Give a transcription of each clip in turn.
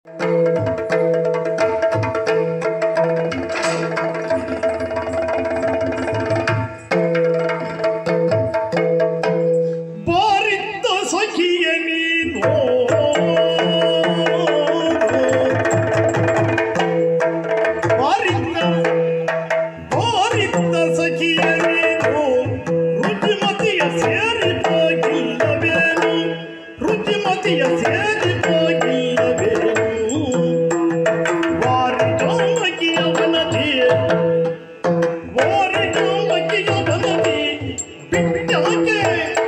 ಬಾರಿದ್ದ ಸಖಿಯ ನೀನು ಬಾರಿದ್ದ ಬಾರಿದ್ದ ಸಖಿಯ ನೀನು ರುಚಿಮತಿಯ ಸೇರಿ ಹೋಗಿಲ್ಲವೇನು ರುಚಿಮತಿಯ ಸೇರಿ ಹೋಗಿಲ್ಲವೇನು ವಾರಿ ಜಾಮಕಿಯ ವನದಿ ವಾರಿ ಜಾಮಕಿಯ ವನದಿ ಬಿಟ್ಟಾಕೆ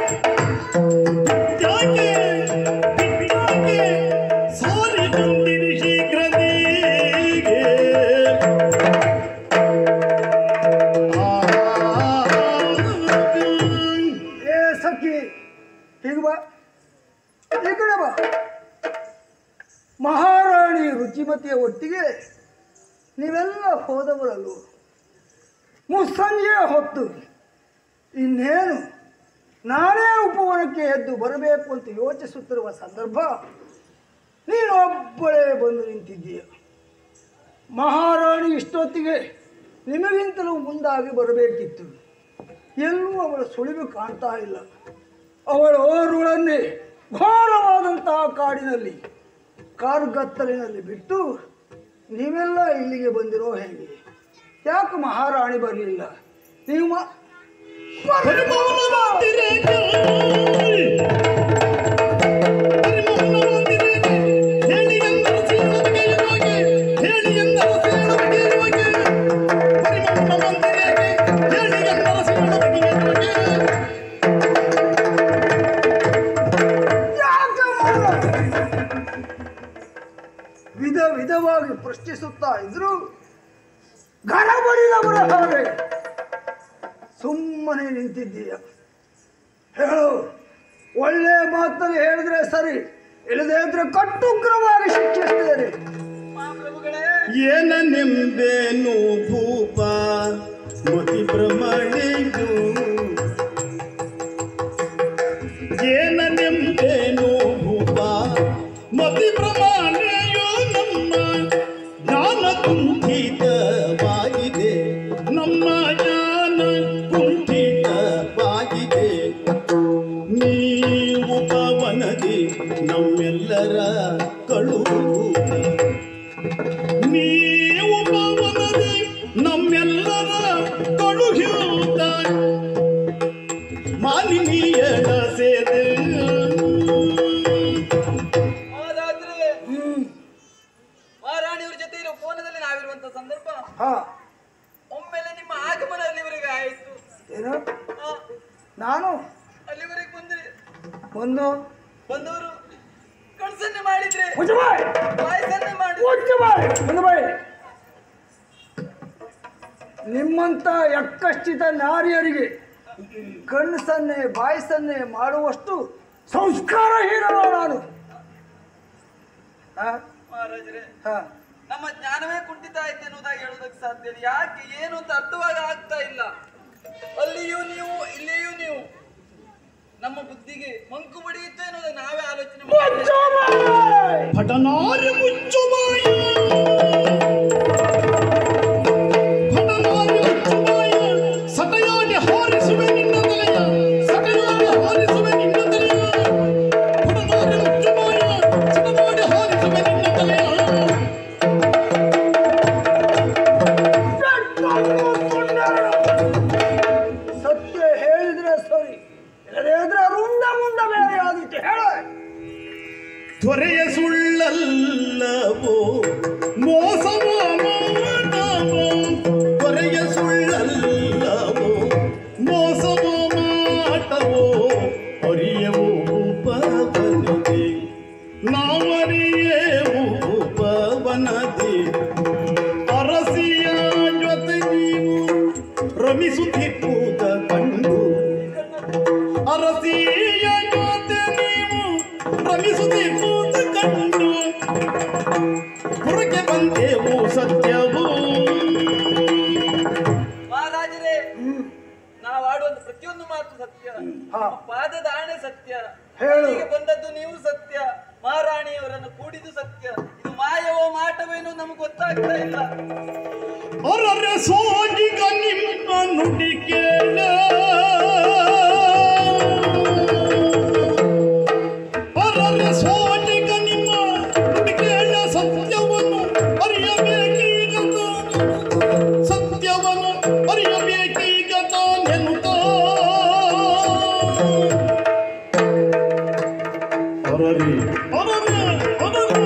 ಯಾಕೆ ಯಾಕೆ ಸಾರಿ ಬಂದಿರಿ ಶೀಘ್ರದೀಗೆ ಏ ಸಖಿ ಹೀಗೆ ಬಾ ಈ ಕಡೆ ಬಾ ಮಹಾರಾಣಿ ರುಚಿಮತಿಯ ಒಟ್ಟಿಗೆ ನೀವೆಲ್ಲ ಹೋದವರಲ್ವ ಮುಸ್ಸಂಜೆಯ ಹೊತ್ತು ಇನ್ನೇನು ನಾನೇ ಉಪವನಕ್ಕೆ ಎದ್ದು ಬರಬೇಕು ಅಂತ ಯೋಚಿಸುತ್ತಿರುವ ಸಂದರ್ಭ ನೀನು ಒಬ್ಬಳೇ ಬಂದು ನಿಂತಿದ್ದೀಯ ಮಹಾರಾಣಿ ಇಷ್ಟೊತ್ತಿಗೆ ನಿಮಗಿಂತಲೂ ಮುಂದಾಗಿ ಬರಬೇಕಿತ್ತು ಎಲ್ಲೂ ಅವಳ ಸುಳಿವು ಕಾಣ್ತಾ ಇಲ್ಲ ಅವಳ ಓರ್ವಳನ್ನೇ ಘೋರವಾದಂತಹ ಕಾಡಿನಲ್ಲಿ ಕಾರುಗತ್ತಲಿನಲ್ಲಿ ಬಿಟ್ಟು ನೀವೆಲ್ಲ ಇಲ್ಲಿಗೆ ಬಂದಿರೋ ಹೇಗೆ ಯಾಕೆ ಮಹಾರಾಣಿ ಬರಲಿಲ್ಲ ನೀವು ಮ- ಪರಿಮೌನ ಮಂದಿರಕ್ಕೆ ಪರಿಮೌನ ಮಂದಿರಕ್ಕೆ ಹೇಳಿ ಎಂದರ ಸೇಳುವಿಗೆ ಇರುವಾಗೆ ಹೇಳಿ ಎಂದರ ಸೇಳುವಿಗೆ ಇರುವಾಗೆ ಪರಿಮೌನ ಮಂದಿರಕ್ಕೆ ಹೇಳಿ ಎಂದರ ಸೇಳುವಿಗೆ ಇರುವಾಗೆ ಯಾಕೆ ಮಾಡಲ್ಲ? ವಿಧ ವಿಧವಾಗಿ ಪ್ರಶ್ನಿಸುತ್ತಾ ಇದ್ರು ಗಡಬಡಿದವರ ಹಾಗೆ ಸುಮ್ಮನೆ ನಿಂತಿದ್ದೀಯ ಹೇಳು ಒಳ್ಳೆ ಮಾತಲ್ಲಿ ಹೇಳಿದ್ರೆ ಸರಿ ಇಲ್ಲದೆ ಇದ್ರೆ ಕಟ್ಟುಗ್ರವಾಗಿ ಶಿಕ್ಷಿಸ್ತೇನೆ ಏನನೆಂಬೇನು ಭೂಪ ಮತಿ ಭ್ರಮಣೆಯು ಏನನೆಂಬೇನು ಭೂಪ ಮತಿ ಭ್ರಮಣೆಯು ನಮ್ಮ ಜ್ಞಾನ ಕುಂಠಿತವಾಗಿದೆ ನಮ್ಮ ಜ್ಞಾನ ಕುಂಠಿತವಾಗಿದೆ ನೀವು ಪವನದಿ ನಮ್ಮೆಲ್ಲರ ಕಳುಹುತ್ತೀ ನೀವು ಪವನದಿ ನಮ್ಮೆಲ್ಲರ ಕಳುಹಿಯುತ್ತ ಮಾಲಿನೀಯನ ಸೇದೆ ಹಾಗಾದ್ರೆ ಮಹಾರಾಣಿಯವ್ರ ಜೊತೆ ಇರೋ ಫೋನದಲ್ಲಿ ನಾವಿರುವಂತ ಸಂದರ್ಭ ಹಾ ಒಮ್ಮೆಲೆ ನಿಮ್ಮ ಆಗಮನ ಅಲ್ಲಿವರೆಗೆ ಆಯ್ತು ಏನು ಆ, ನಾನು ಅಲ್ಲಿವರೆಗೆ ಬಂದ್ರೆ ಒಂದು ಬಂದವರು ಕಳ್ಸನ್ನೆ ಮಾಡಿದ್ರೆ ಮುಚ್ಚಬಾಯ್ ಪಾಯಸನ್ನೇ ಮಾಡಿ ಮುಚ್ಚಬಾಯ್ ಮುಚ್ಚಬಾಯ್ ನಿಮ್ಮಂತ ಯಕ್ಕಶ್ಚಿತ ನಾರಿಯರಿಗೆ ಕಣ್ಣು ಸನ್ನೆ ಬಾಯಿ ಸನ್ನೆ ಮಾಡುವಷ್ಟು ಸಂಸ್ಕಾರಹೀನವ ನಾನು ಆ? ಮಹಾರಾಜರೇ ಹಾ. ನಮ್ಮ ಜ್ಞಾನವೇ ಕುಂಠಿತ ಆಯ್ತು ಎನ್ನುವುದಾಗಿ ಹೇಳೋದಕ್ಕೆ ಸಾಧ್ಯ ಇಲ್ಲ ಯಾಕೆ ಏನು ಅಂತ ಅರ್ಥವಾಗ ಆಗ್ತಾ ಇಲ್ಲ ಅಲ್ಲಿಯೂ ನೀವು ಇಲ್ಲಿಯೂ ನೀವು ನಮ್ಮ ಬುದ್ಧಿಗೆ ಮಂಕು ಬಡಿಯಿತು ಎನ್ನುವುದನ್ನು ನಾವೇ ಆಲೋಚನೆ ಮಾಡಿ ಮುಚ್ಚಬಾಯ್! ಪಟನಾರಿ ಮುಚ್ಚುಮಾಯ ಪಟನಾರಿ ಮುಚ್ಚುಮಾಯ ಸಟಯಾಡಿ ಹಾರಿಸುವೆ ನಿನ್ನ ತಲೆಯ ಸಟಯಾಡಿ ಹಾರಿಸುವೆ ನಿನ್ನ ತಲೆಯ ಪಟನಾರಿ ಮುಚ್ಚುಮಾಯ ಸಟಯಾಡಿ ಹಾರಿಸುವೆ ನಿನ್ನ ತಲೆಯ ಸತ್ಯ ಹೇಳಿದ್ರೆ ಸರಿ ಇಲ್ಲದೇ ಇದ್ರೆ ರುಂಡ ಮುಂಡ ಬೇರೆ ಆದಿತ್ತು ಹೇಳ ತ್ವರೆಯ ಸುಳ್ಳಲ್ಲವೋ ಮೋಸವೋ ಮಾಡವೋ ತ್ವರೆಯ ಸುಳ್ಳಲ್ಲವೋ ಮೋಸವೋ ಮಾಡವೋ ಅರಿಯವು ಉಪವನದಿ ನಾವರಿಯೇವು ಉಪವನದಿ ಅರಸಿಯ ಜೊತೆ ನೀವು ರಮಿಸುತ್ತಿಪ್ಪುದ ಕಂಡು ಅರಸಿಯ ಜೊತೆ ನೀವು ರಮಿಸುತ್ತಿಪ್ಪುದ ಕಂಡು ಹೊರಗೆ ಬಂದೆವು ಸತ್ಯವು ಮಹಾರಾಜರೇ ನಾವು ಆಡುವಂತ ಪ್ರತಿಯೊಂದು ಮಾತು ಸತ್ಯ ಹಾ. ಪಾದದ ಆಣೆ ಸತ್ಯ ಹೇಳು. ಇಲ್ಲಿಗೆ ಬಂದದ್ದು ನೀವು ಸತ್ಯ ಮಹಾರಾಣಿಯವರನ್ನು ಕೂಡಿದು ಸತ್ಯ ಇದು ಮಾಯ ನಮ್ಗೆ ಗೊತ್ತಾಗ್ತಾ ಇಲ್ಲ ಅರರ ಸೋಜಿಗ ನಿಮ್ಮ ನುಡಿ ಕೇಳ ಅರರ ಸೋಜಿಗ ನಿಮ್ಮ ನುಡಿ ಕೇಳ ಸತ್ಯವನ್ನು ಅರಿಯಬೇಕೀಗ ತಾನು. ಸತ್ಯವನ್ನು ಅರಿಯಬೇಕೀಗ ತಾನೆನುತ ಅರರಿ ಅರರಿ ಅರರಿ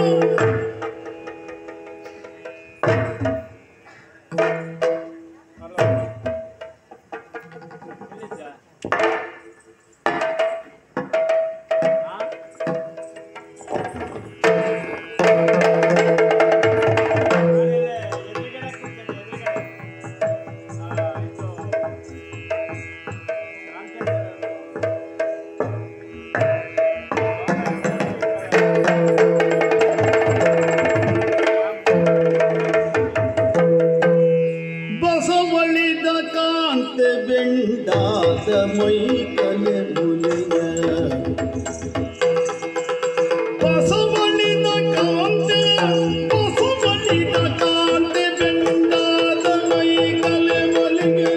ಬಸವಳಿದ ಕಾಂತೆ ಬೆಂಡಾದ ಮೈ ಕಲೆ ಮುನಿಯ ಬಸವಳಿದ ಕಾಂತೆ ಬಸವಳಿದ ಕಾಂತೆ ಬೆಂಡಾದ ಮೈ ಕಲೆ ಮುನಿಗೆ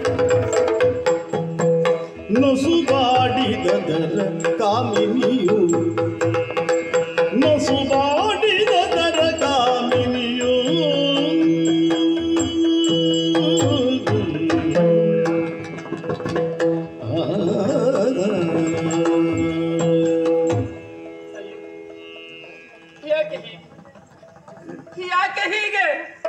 ನಸುಬಾಡಿದದರ ಕಾಮಿನಿಯು ನಸುಬಾಡಿದದರ ಕಾಮಿನಿಯು ಯಾಕೆ ಹೀಗೆ ಯಾಕೆ ಹೀಗೆ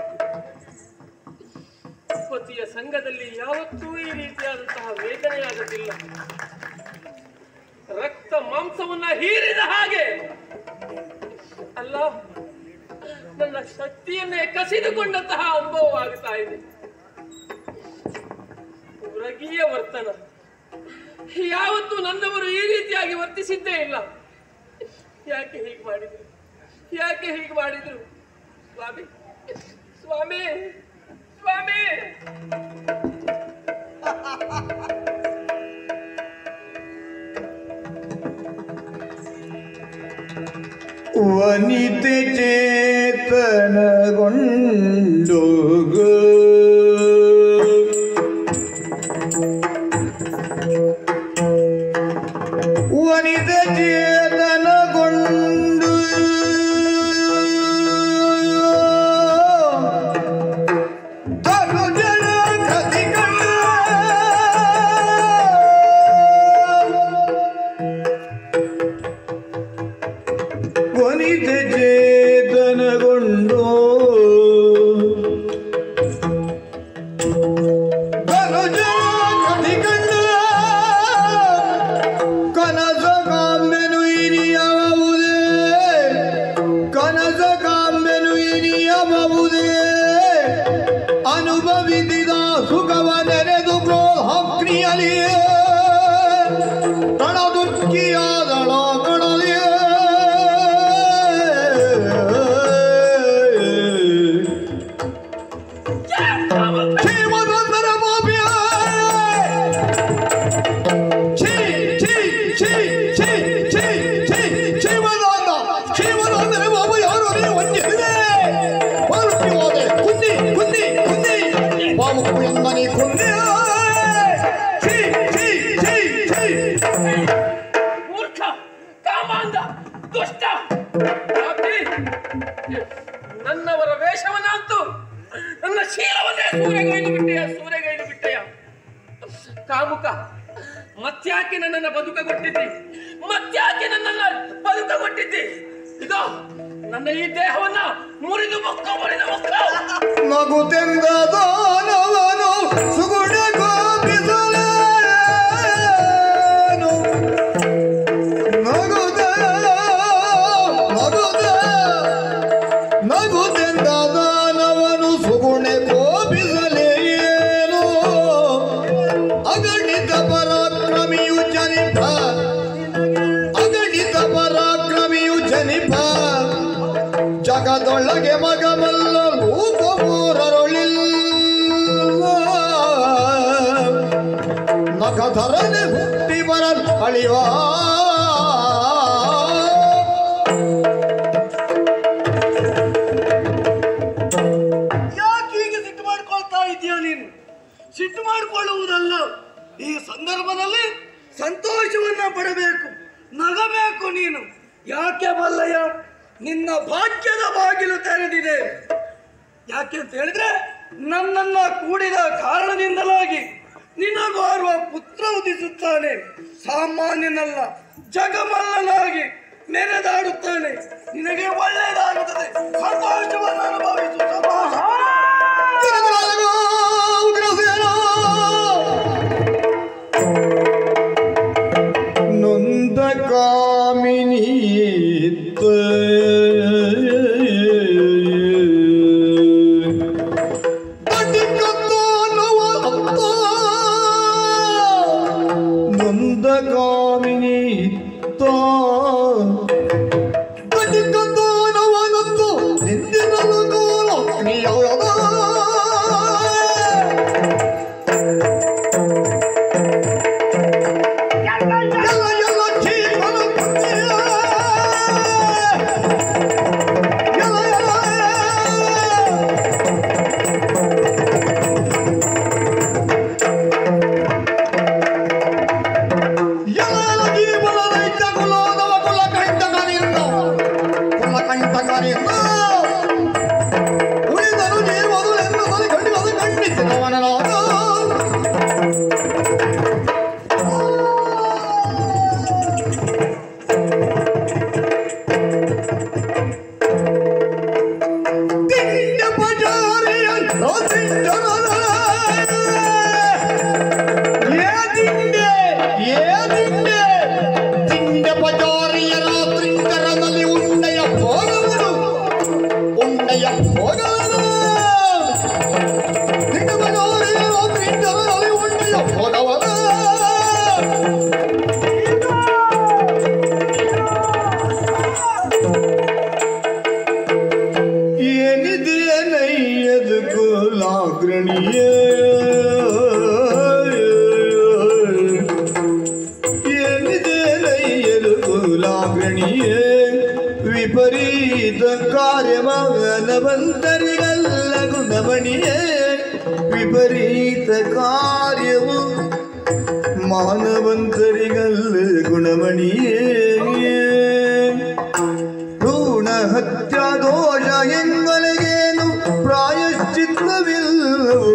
ಪತಿಯ ಸಂಘದಲ್ಲಿ ಯಾವತ್ತೂ ಈ ರೀತಿಯಾದಂತಹ ವೇದನೆಯಾಗುತ್ತಿಲ್ಲ ರಕ್ತ ಮಾಂಸವನ್ನ ಹೀರಿದ ಹಾಗೆ ಅಲ್ಲ ನನ್ನ ಶಕ್ತಿಯನ್ನೇ ಕಸಿದುಕೊಂಡಂತಹ ಅನುಭವವಾಗುತ್ತಾ ಇದೆ ಉರಗಿಯ ವರ್ತನ ಯಾವತ್ತೂ ನನ್ನವರು ಈ ರೀತಿಯಾಗಿ ವರ್ತಿಸಿದ್ದೇ ಇಲ್ಲ ಯಾಕೆ ಹೀಗೆ ಮಾಡಿದ್ರು ಯಾಕೆ ಹೀಗೆ ಮಾಡಿದ್ರು ಸ್ವಾಮಿ ಸ್ವಾಮಿ ಸ್ವಾಮಿ ವನಿತೆ ಚೇತನಗೊಂಡು ವನಿತೆ ಚೇತನಗೊಂಡು ತನುಜನ ಕಥಿಗಳ ವನಿತೆ ಚೇತನಗೊಂಡು ಕನಜ ಕಥಿಕಂಡ ಕನಸ ಕಾಮ್ಯನು ಇನಿಯಬಹುದೇ ಕನಸ ಕಾಮ್ಯನು ಇನಿಯಬಹುದೇ ಅನುಭವಿಸಿದ ಸುಖವ ನೆನೆದು ಪ್ರೋಹಕ್ರಿಯಲಿಯೇ ರಣದುರ್ಗಿಯಾದಳ ಕಣಲಿಯೇ ಶ್ರೀಮದಂತರ ಪಾಪಿಯ ಛೀ ಛೀ ಛೀ ಛೀ ಛೀ ಛೀ ಶ್ರೀಮದಾಂತ ಶ್ರೀಮದಾಂತರ ಬಾಬು ಯಾರು ನೀ ವಂಚಿಸಿದೆ ಪಾರ್ಟಿ ಹೋದೆ ಕುಂದಿ ಕುಂದಿ ಕುಂದಿ ಬಾಬು ಕುಂದನಿ ಕುಂದಿ ಛೀ ಛೀ ಛೀ ಛೀ ಮೂರ್ಖ ಕಾಮಾಂಧ ದುಷ್ಟ ಪಾಪಿ. ನನ್ನವರ ವೇಷವನ್ನಂತೂ ನನ್ನ ಶೀಲವನ್ನೇ ಸೂರೆಗೈದು ಬಿಟ್ಟೆಯ ಸೂರೆಗೈದು ಬಿಟ್ಟೆಯ ಕಾಮುಕ ಮತ್ಯಾಕೆ ನನ್ನನ್ನು ಬದುಕಗೊಟ್ಟಿದ್ದಿ ಮತ್ಯಾಕೆ ನನ್ನನ್ನು ಬದುಕಗೊಟ್ಟಿದ್ದಿ ಇದೋ ನನ್ನ ಈ ದೇಹವನ್ನ ಮುರಿದು ಮುಕ್ಕ ಮುರಿದು ಮುಕ್ಕ ನಗುತೆಂದ ದಾನವನು ಸುಗುಣ ಗೋಪಿಸಲೇನು ನಗುದ ನಗುದ ನಗುತೆಂದ ದಾನವನು ಸುಗುಣ ಕೋಪಿಸಲೇನು ಅಗಣಿತ ಪರಾಕ್ರಮಿಯು ಜನಿಪ ಅಗಣಿತ ಪರಾಕ್ರಮಿಯು ಜನಿಪ ಜಗದೊಳಗೆ ಮಗಮಲ್ಲ ರೂಪಮೂರರೊಳಿಲ್ಲ ನಖಧರನೆ ಹುಟ್ಟಿ ಬರ ಅಳಿವ ಭಾಗ್ಯದ ಬಾಗಿಲು ತೆರೆದಿದೆ ಯಾಕೆ ಅಂತ ಹೇಳಿದ್ರೆ ನನ್ನನ್ನ ಕೂಡಿದ ಕಾರಣದಿಂದಲಾಗಿ ನಿನಗೋರ್ವ ಪುತ್ರ ಉದಿಸುತ್ತಾನೆ ಸಾಮಾನ್ಯನಲ್ಲ ಜಗಮಲ್ಲನಾಗಿ ಮೆರೆದಾಡುತ್ತಾನೆ ನಿನಗೆ ಒಳ್ಳೆಯದಾಗುತ್ತದೆ ಸಂತೋಷವನ್ನು ಅನುಭವಿಸು ಸಂತೋಷ. ತಿರುಗುಲಾಗೋ ಉಗ್ರಸೇನ. ನೊಂದ ಕಾಮಿನಿಯಿತ್ತ ಕಟ್ಟಿಕತ್ತು ಅನ್ನುವಂತ ನೊಂದ ಕಾಮಿನಿಯಿತ್ತ ಕಟ್ಟಿಕತ್ತು ಅನ್ನುವಂತು ನಿಂದಿರಲು ಗೋಲಕ್ರಿಯದ ಎಲ್ಲ ಎಲ್ಲ ಜೀವನ ಪುಣ್ಯ. ಎಲ್ಲ ಎಲ್ಲ ಎಲ್ಲ ಜೀವನದ ಇದ್ದ ಕುಲೋದವ ಕುಲ ಕಂಟಕನಿಂದ ಕುಲ ಕಂಟಕನಿಂದ ಉಳಿದರು ಜೀವದುಳೆಂದು ಬಲಿ ಕಂಡಿವದು ಖಂಡಿಸಿದವನ ನಾನು ತಿಂಡ ಪಜಾರಿಯ ತಿಂಡರಲ. ಏ ತಿಂಡೆ, ಏ ತಿಂಡೆ. ತಿಂಡ ಪಜಾರಿಯರ ತಿಂಡರದಲ್ಲಿ ಉಂಡೆಯ ಭೋಗವನು ಉಂಡೆಯ ಭೋಗವನು ತಿಂಡ ಪಜಾರಿಯರ ತಿಂಡರದಲ್ಲಿ ಉಂಡೆಯ ಭೋಗವನು ಏನಿದೆ ನೈಯದು ಕುಲಾಗ್ರಣಿಯ ಏನಿದೆ ನೈಯದು ಕುಲಾಗ್ರಣಿಯ ವಿಪರೀತ ಕಾರ್ಯಮಗನವಂತರಿಗಲ್ಲ ಗುಣಮಣಿಯೇ ವಿಪರೀತ ಕಾರ್ಯವು ಮಾನವಂತರಿಗಲ್ಲ ಗುಣಮಣಿಯೇ ಭ್ರೂಣ ಹತ್ಯಾ ದೋಷ ಎಂಬಲೆಗೇನು ಪ್ರಾಯಶ್ಚಿತ್ತವಿಲ್ಲವೋ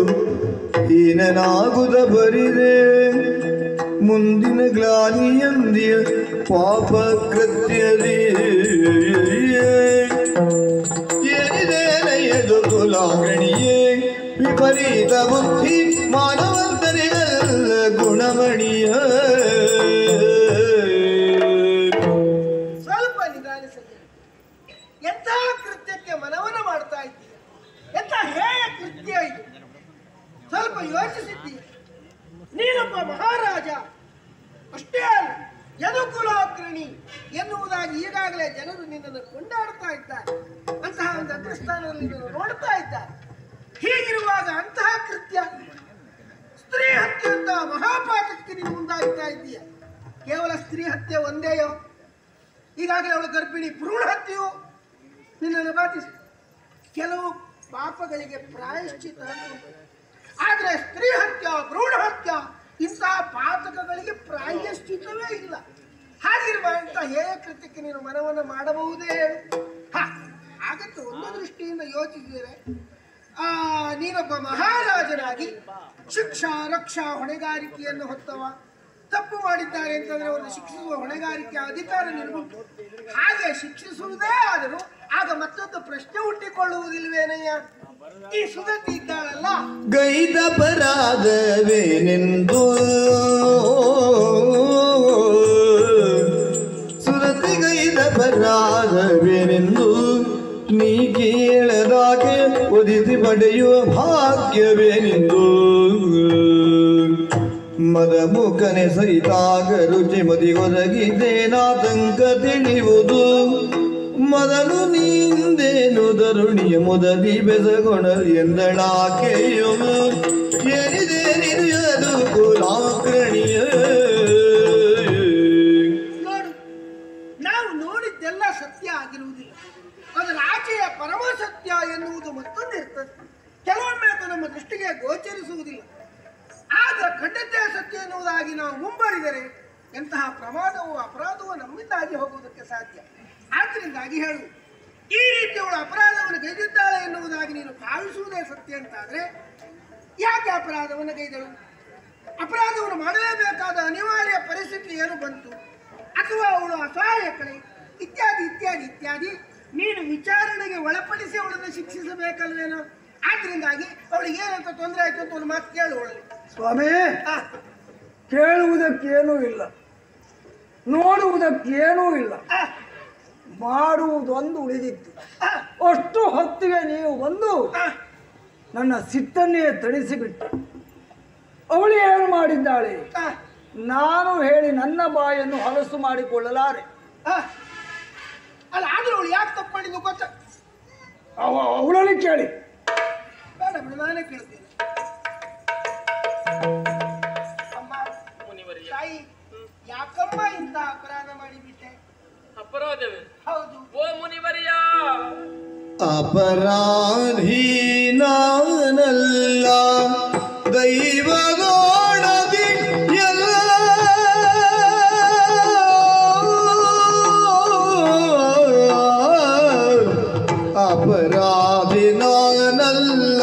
ಏನನಾಗುದ ಬರಿದೆ ಮುಂದಿನ ಗ್ಲಾನಿಯಂದಿಯ ಪಾಪ ಕೃತ್ಯದಿ ಏನಿದೆ ನಯ್ಯದು ಕುಲಾಗಣಿಯೇ ವಿಪರೀತ ಬುದ್ಧಿ ಮಾನವಂತರಿಗಲ್ಲ ಗುಣಮಣಿಯ ಸ್ವಲ್ಪ ನಿಧಾನಿಸಲಿ ಎಂತಹ ಕೃತ್ಯಕ್ಕೆ ಮನವನ್ನ ಮಾಡ್ತಾ ಇದ್ದೀಯ ಎಂತ ಹೇಯ ಕೃತ್ಯ ಇದು ಸ್ವಲ್ಪ ಯೋಚಿಸಿದ್ದೀಯ ನೀನೊಬ್ಬ ಮಹಾರಾಜ ಅಷ್ಟೇ ಅಲ್ಲ ಯದುಕುಲಾಗ್ರಣಿ ಎನ್ನುವುದಾಗಿ ಈಗಾಗಲೇ ಜನರು ನಿನ್ನನ್ನು ಕೊಂಡಾಡ್ತಾ ಇದ್ದಾರೆ ಅಂತಹ ಒಂದು ಅಗ್ರಸ್ಥಾನದಲ್ಲಿ ನಿನ್ನನ್ನು ನೋಡ್ತಾ ಇದ್ದಾರೆ ಹೀಗಿರುವಾಗ ಅಂತಹ ಕೃತ್ಯ ಸ್ತ್ರೀ ಹತ್ಯೆ ಅಂತ ಮಹಾಪಾಠಕ್ಕೆ ನೀನು ಮುಂದಾಗ್ತಾ ಇದ್ದೀಯ ಕೇವಲ ಸ್ತ್ರೀ ಹತ್ಯೆ ಒಂದೇಯೋ ಈಗಾಗಲೇ ಅವಳು ಗರ್ಭಿಣಿ ಭ್ರೂಣ ಹತ್ಯೆಯು ನಿನ್ನನ್ನು ಬಾಧಿಸಿ ಕೆಲವು ಪಾಪಗಳಿಗೆ ಪ್ರಾಯಶ್ಚಿತ ಅಂತ ಉಂಟು. ಆದ್ರೆ ಸ್ತ್ರೀ ಹತ್ಯ ಭ್ರೂಣ ಹತ್ಯ ಇಂತಹ ಪಾತಕಗಳಿಗೆ ಪ್ರಾಯಶ್ಚಿತವೇ ಇಲ್ಲ ಹಾಗಿರುವ ಇಂಥ ಹೇಯ ಕೃತ್ಯಕ್ಕೆ ನೀನು ಮನವನ್ನು ಮಾಡಬಹುದೇ ಹೇಳು ಹ, ಹಾಗಂತ ಒಂದು ದೃಷ್ಟಿಯಿಂದ ಯೋಚಿಸಿದರೆ ಆ ನೀನೊಬ್ಬ ಮಹಾರಾಜನಾಗಿ ಶಿಕ್ಷಾ ರಕ್ಷಾ ಹೊಣೆಗಾರಿಕೆಯನ್ನು ಹೊತ್ತವ ತಪ್ಪು ಮಾಡಿದ್ದಾರೆ ಅಂತಂದ್ರೆ ಅವರನ್ನು ಶಿಕ್ಷಿಸುವ ಹೊಣೆಗಾರಿಕೆ ಅಧಿಕಾರ ನಿನಗುಂಟು ಹಾಗೆ ಶಿಕ್ಷಿಸುವುದೇ ಆದರೂ ಆಗ ಮತ್ತೊಂದು ಪ್ರಶ್ನೆ ಹುಟ್ಟಿಕೊಳ್ಳುವುದಿಲ್ವೇನಯ್ಯ ಈ ಸುಗತಿ ಇದ್ದಾಳಲ್ಲ ಗೈದ ಪರಾಧವೇನೆಂದು ಸುರತಿ ಗೈದ ಪರಾಧವೇನೆಂದು ನೀ ಕೇಳದಾಗೆ ಒದಿಸಿ ಪಡೆಯುವ ಭಾಗ್ಯವೇನೆಂದು ಮದ ಮುಖನೆ ಸಹಿತಾಗ ರುಚಿ ಮದಿ ಒದಗಿದ್ದೇನಾತಂಕ ತಿಳಿಯುವುದು ಮೊದಲು ನೀಂದೇನು ದರುಣಿಯ ಮೊದಲಿ ಬೆಸಗೊಣ ಎಂದಳಾಕೆಯು ಏನಿದೆ ನಿನಯದು ಕುಲಾಕರಣಿಯ ನೋಡು ನಾವು ನೋಡಿದ್ದೆಲ್ಲ ಸತ್ಯ ಆಗಿರುವುದಿಲ್ಲ ಅದರ ಆಚೆಯ ಪರಮ ಸತ್ಯ ಎನ್ನುವುದು ಮತ್ತೊಂದಿರ್ತದೆ ಕೆಲವೊಮ್ಮೆ ಅದು ನಮ್ಮ ದೃಷ್ಟಿಗೆ ಗೋಚರಿಸುವುದಿಲ್ಲ ಆಗ ಖಂಡಿತ ಸತ್ಯ ಎನ್ನುವುದಾಗಿ ನಾವು ಮುಂಬರಿದರೆ ಎಂತಹ ಪ್ರಮಾದವು ಅಪರಾಧವು ನಮ್ಮಿಂದಾಗಿ ಹೋಗುವುದಕ್ಕೆ ಸಾಧ್ಯ ಆದ್ದರಿಂದಾಗಿ ಹೇಳು ಈ ರೀತಿ ಅವಳು ಅಪರಾಧವನ್ನು ಗೈದಿದ್ದಾಳೆ ಎನ್ನುವುದಾಗಿ ನೀನು ಭಾವಿಸುವುದೇ ಸತ್ಯ ಅಂತಾದ್ರೆ ಯಾಕೆ ಅಪರಾಧವನ್ನು ಗೈದಳು ಅಪರಾಧವನ್ನು ಮಾಡಲೇಬೇಕಾದ ಅನಿವಾರ್ಯ ಪರಿಸ್ಥಿತಿ ಏನು ಬಂತು ಅಥವಾ ಅವಳು ಅಸಹಾಯಕಳೆ ಇತ್ಯಾದಿ ಇತ್ಯಾದಿ ಇತ್ಯಾದಿ ನೀನು ವಿಚಾರಣೆಗೆ ಒಳಪಡಿಸಿ ಅವಳನ್ನು ಶಿಕ್ಷಿಸಬೇಕಲ್ವೇನೋ ಆದ್ರಿಂದಾಗಿ ಅವಳಿಗೆ ಏನಂತ ತೊಂದರೆ ಆಯ್ತು ಅಂತ ಒಂದು ಮಾತು ಕೇಳು ಅವಳಲ್ಲಿ ಸ್ವಾಮಿ ಆ, ಕೇಳುವುದಕ್ಕೇನೂ ಇಲ್ಲ ನೋಡುವುದಕ್ಕೇನೂ ಇಲ್ಲ ಆ, ಮಾಡುವುದೊಂದು ಉಳಿದಿತ್ತು ಆ, ಅಷ್ಟು ಹೊತ್ತಿಗೆ ನೀವು ಬಂದು ಆ. ನನ್ನ ಸಿಟ್ಟನ್ನೇ ತಣಿಸಿಬಿಟ್ಟು ಅವಳು ಏನು ಮಾಡಿದ್ದಾಳೆ ಆ, ನಾನು ಹೇಳಿ ನನ್ನ ಬಾಯನ್ನು ಹೊಲಸು ಮಾಡಿಕೊಳ್ಳಲಾರೆ ಆ. ಅಲ್ಲ ಆದ್ರೂ ಅವಳು ಯಾಕೆ ತಪ್ಪು ಮಾಡಿದ್ದು ಗೊತ್ತ ಅವ ಅವಳಲ್ಲಿ ಕೇಳಿ ಬೇಡ ಬಿಡು ನಾನೇ ಕೇಳ್ತೀನಿ ಅಮ್ಮ ಮುನಿವರಿಯ ತಾಯಿ ಯಾಕಮ್ಮ ಇಂಥ ಅಪರಾಧ ಮಾಡಿಬಿಟ್ಟೆ ಅಪರಾಧವೇ ಹೌದು ಓ ಮುನಿವರಿಯ ಅಪರಾಧಿ ನಾನಲ್ಲ ದೈವದೋಣದಿ ಎಲ್ಲ ಅಪರಾಧಿ ನಾನಲ್ಲ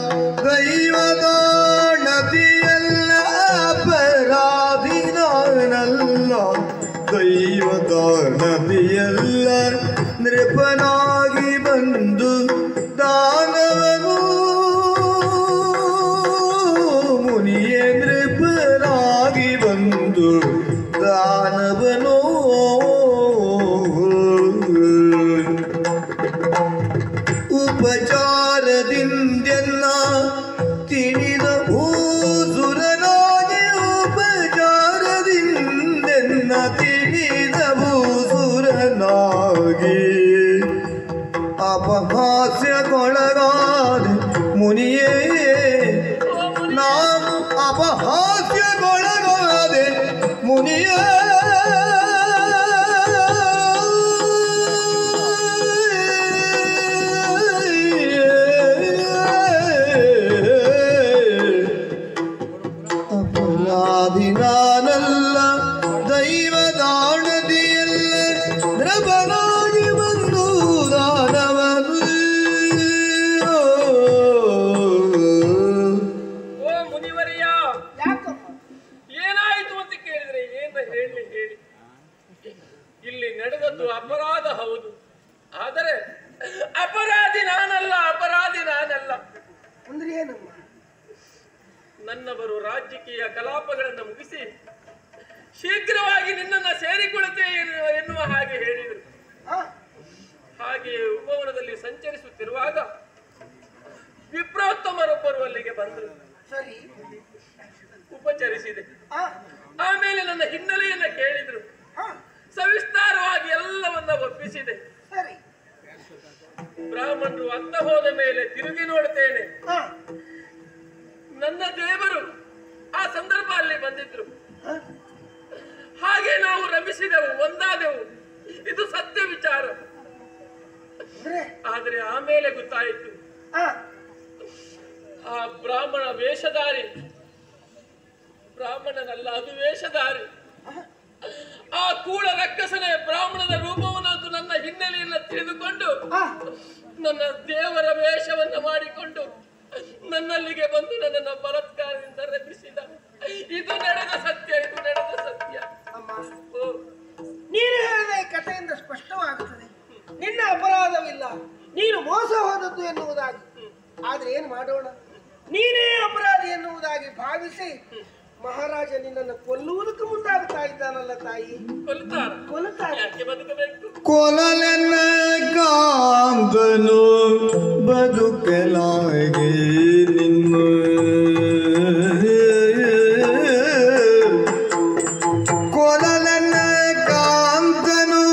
ದೈವದೋಣದಿ ಎಲ್ಲ ಅಪರಾಧಿ ನಾನಲ್ಲ ದೈವದ ನದಿಯಲ್ಲ ನೃಪನಾಗಿ ಬಂದು ದಾನವನು ಮುನಿಯೇ ನೃಪನಾಗಿ ಬಂದು ದಾನವನು ಉಪಚಾರದಿಂದೆಲ್ಲ ತಿಳಿದ ಭೂಸುರನಾಗಿ ಉಪಚಾರದಿಂದೆನ್ನ ತಿಳಿದ ಭೂಸುರನಾಗಿ ಅಪಹಾಸ್ಯಗೊಳಗಾದ ಮುನಿಯೇ ನಾವು ಅಪಹಾಸ್ಯಗೊಳಗಾದೆ ಮುನಿಯೇ ಅಪರಾಧಿ ನಾನಲ್ಲ ದೈವದಾಣದಿಯಲ್ಲ ದ್ರವನಾಗಿ ಬಂದು ದಾನವನು ಓ ಮುನಿವರಿಯ ಯಾಕಮ್ಮ ಏನಾಯಿತು ಅಂತ ಕೇಳಿದ್ರೆ ಏನ ಹೇಳಿ ಹೇಳಿ ಇಲ್ಲಿ ನಡೆದದ್ದು ಅಪರಾಧ ಹೌದು ಆದರೆ ಅಪರಾಧಿ ನಾನಲ್ಲ ಅಪರಾಧಿ ನಾನಲ್ಲ ಅಂದ್ರೆ ಏನಮ್ಮ ನನ್ನವರು ರಾಜಕೀಯ ಕಲಾಪಗಳನ್ನು ಮುಗಿಸಿ ಶೀಘ್ರವಾಗಿ ನಿನ್ನನ್ನ ಸೇರಿಕೊಳ್ಳುತ್ತೇವೆ ಎನ್ನುವ- ಎನ್ನುವ ಹಾಗೆ ಹೇಳಿದರು ಆ, ಹಾಗೆಯೇ ಉಪವನದಲ್ಲಿ ಸಂಚರಿಸುತ್ತಿರುವಾಗ ವಿಪ್ರೋತ್ತಮರೊಬ್ಬರು ಅಲ್ಲಿಗೆ ಬಂದರು ಸರಿ ಉಪಚರಿಸಿದೆ ಆ, ಆಮೇಲೆ ನನ್ನ ಹಿನ್ನೆಲೆಯನ್ನ ಕೇಳಿದ್ರು ಆ, ಸವಿಸ್ತಾರವಾಗಿ ಎಲ್ಲವನ್ನ ಒಪ್ಪಿಸಿದೆ ಸರಿ ಬ್ರಾಹ್ಮಣರು ಅತ್ತ ಹೋದ ಮೇಲೆ ತಿರುಗಿ ನೋಡ್ತೇನೆ ಆ, ನನ್ನ ದೇವರು ಆ ಸಂದರ್ಭ ಅಲ್ಲಿ ಬಂದಿದ್ರು ಆ, ಹಾಗೆ ನಾವು ರಮಿಸಿದೆವು ಒಂದಾದೆವು ಇದು ಸತ್ಯ ವಿಚಾರ ಅಂದ್ರೆ ಆದ್ರೆ ಆಮೇಲೆ ಗೊತ್ತಾಯಿತು ಆ, ಆ ಬ್ರಾಹ್ಮಣ ವೇಷಧಾರಿ ಬ್ರಾಹ್ಮಣನಲ್ಲ ಅದು ವೇಷಧಾರಿ ಆ ಕೂಳ ರಕ್ಕಸನೇ ಬ್ರಾಹ್ಮಣನ ರೂಪವನ್ನಂತೂ ನನ್ನ ಹಿನ್ನೆಲೆಯನ್ನ ತಿಳಿದುಕೊಂಡು ಆ, ನನ್ನ ದೇವರ ವೇಷವನ್ನ ಮಾಡಿಕೊಂಡು ನನ್ನಲ್ಲಿಗೆ ಬಂದು ನನ್ನನ್ನು ಬಲಾತ್ಕಾರದಿಂದ ರಕ್ಷಿಸಿದ ಇದು ನಡೆದ ಸತ್ಯ ಇದು ನಡೆದ ಸತ್ಯ ಅಮ್ಮ ಓ, ನೀನು ಹೇಳಿದ ಈ ಕಥೆಯಿಂದ ಸ್ಪಷ್ಟವಾಗುತ್ತದೆ ನಿನ್ನ ಅಪರಾಧವಿಲ್ಲ ನೀನು ಮೋಸ ಹೋದದ್ದು ಎನ್ನುವುದಾಗಿ ಆದ್ರೆ ಏನು ಮಾಡೋಣ ನೀನೇ ಅಪರಾಧಿ ಎನ್ನುವುದಾಗಿ ಭಾವಿಸಿ ಮಹಾರಾಜ ನಿನ್ನನ್ನು ಕೊಲ್ಲುವುದಕ್ಕೆ ಮುಂದಾಗುತ್ತಾ ಇದ್ದಾನಲ್ಲ ತಾಯಿ ಕೊಲ್ತಾರ ಕೊಲ್ಲುತ್ತಾರೆ ಯಾಕೆ ಬದುಕಬೇಕು ಕೊಲಲೆನ್ನ ಕಾಂತನು ಬದುಕಲಾಗೆ ನಿನ್ನ ಕೊಲಲೆನ್ನ ಕಾಂತನು